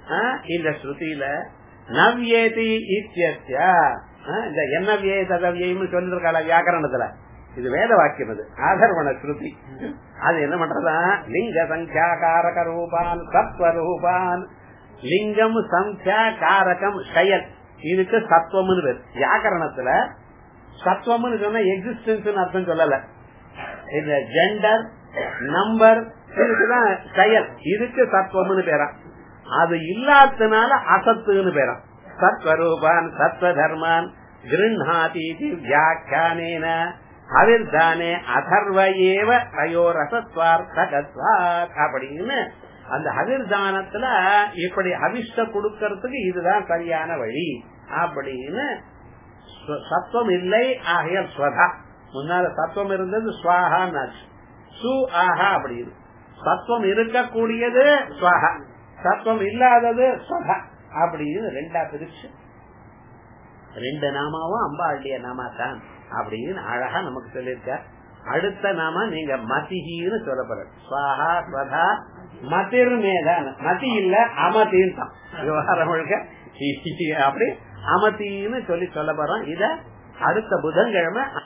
இந்த ஸ்ருதியில நவ்யேதி இத்தியஸ்ய இந்த என்ன வியே ததவியம்னு சொல்லிருக்காள வியாக்கரணத்துல இது வேத வாக்கியம் அது ஆதர்வண ஸ்ருதி அது என்ன பண்றதா லிங்க சங்கியா காரக ரூபான் சத்வ ரூபான் லிங்கம் சங்கியா காரகம் செயல் இதுக்கு சத்துவம்னு பேர் வியாக்கரணத்துல சத்துவம்னு சொன்னா எக்ஸிஸ்டன்ஸ் அர்த்தம் சொல்லல இந்த ஜெண்டர் நம்பர் இதுக்குதான் செயல் இதுக்கு சத்துவம்னு பேரா அது இல்லாதனால அசத்துன்னு பேராம் சத்வரூபான் சத்வ தர்மான் கிருண்ணாதீதி வியாக்கியானேன அவிர்தானே அதர்வ ஏவ அயோரசத்வார்த்தகத்வார் அப்படின்னு அந்த அவிர்தானத்துல இப்படி அவிஷ்ட கொடுக்கறதுக்கு இதுதான் சரியான வழி அப்படின்னு சத்துவம் இல்லை ஆகையால் ஸ்வதா முன்னால சத்துவம் இருந்தது ஸ்வாஹான்னாச்சு சு ஆஹா அப்படின்னு சத்துவம் இருக்கக்கூடியது ஸ்வஹா சத்துவம் இல்லாதது ஸ்வதா அப்படின்னு ரெண்டா பிரிச்சு ரெண்டு நாமாவும் அம்பாளுடைய நாமா தான் அப்படின்னு அழகா நமக்கு சொல்லியிருக்க அடுத்த நாம நீங்க மதிகின்னு சொல்ல போற ஸ்வாஹா ஸ்வதா மதிர் மேதான் மதி இல்ல அமதின்னு தான் விவகாரம் முழுக்க அப்படி அமதின்னு சொல்லி சொல்ல போறோம் இத அடுத்த புதன்கிழமை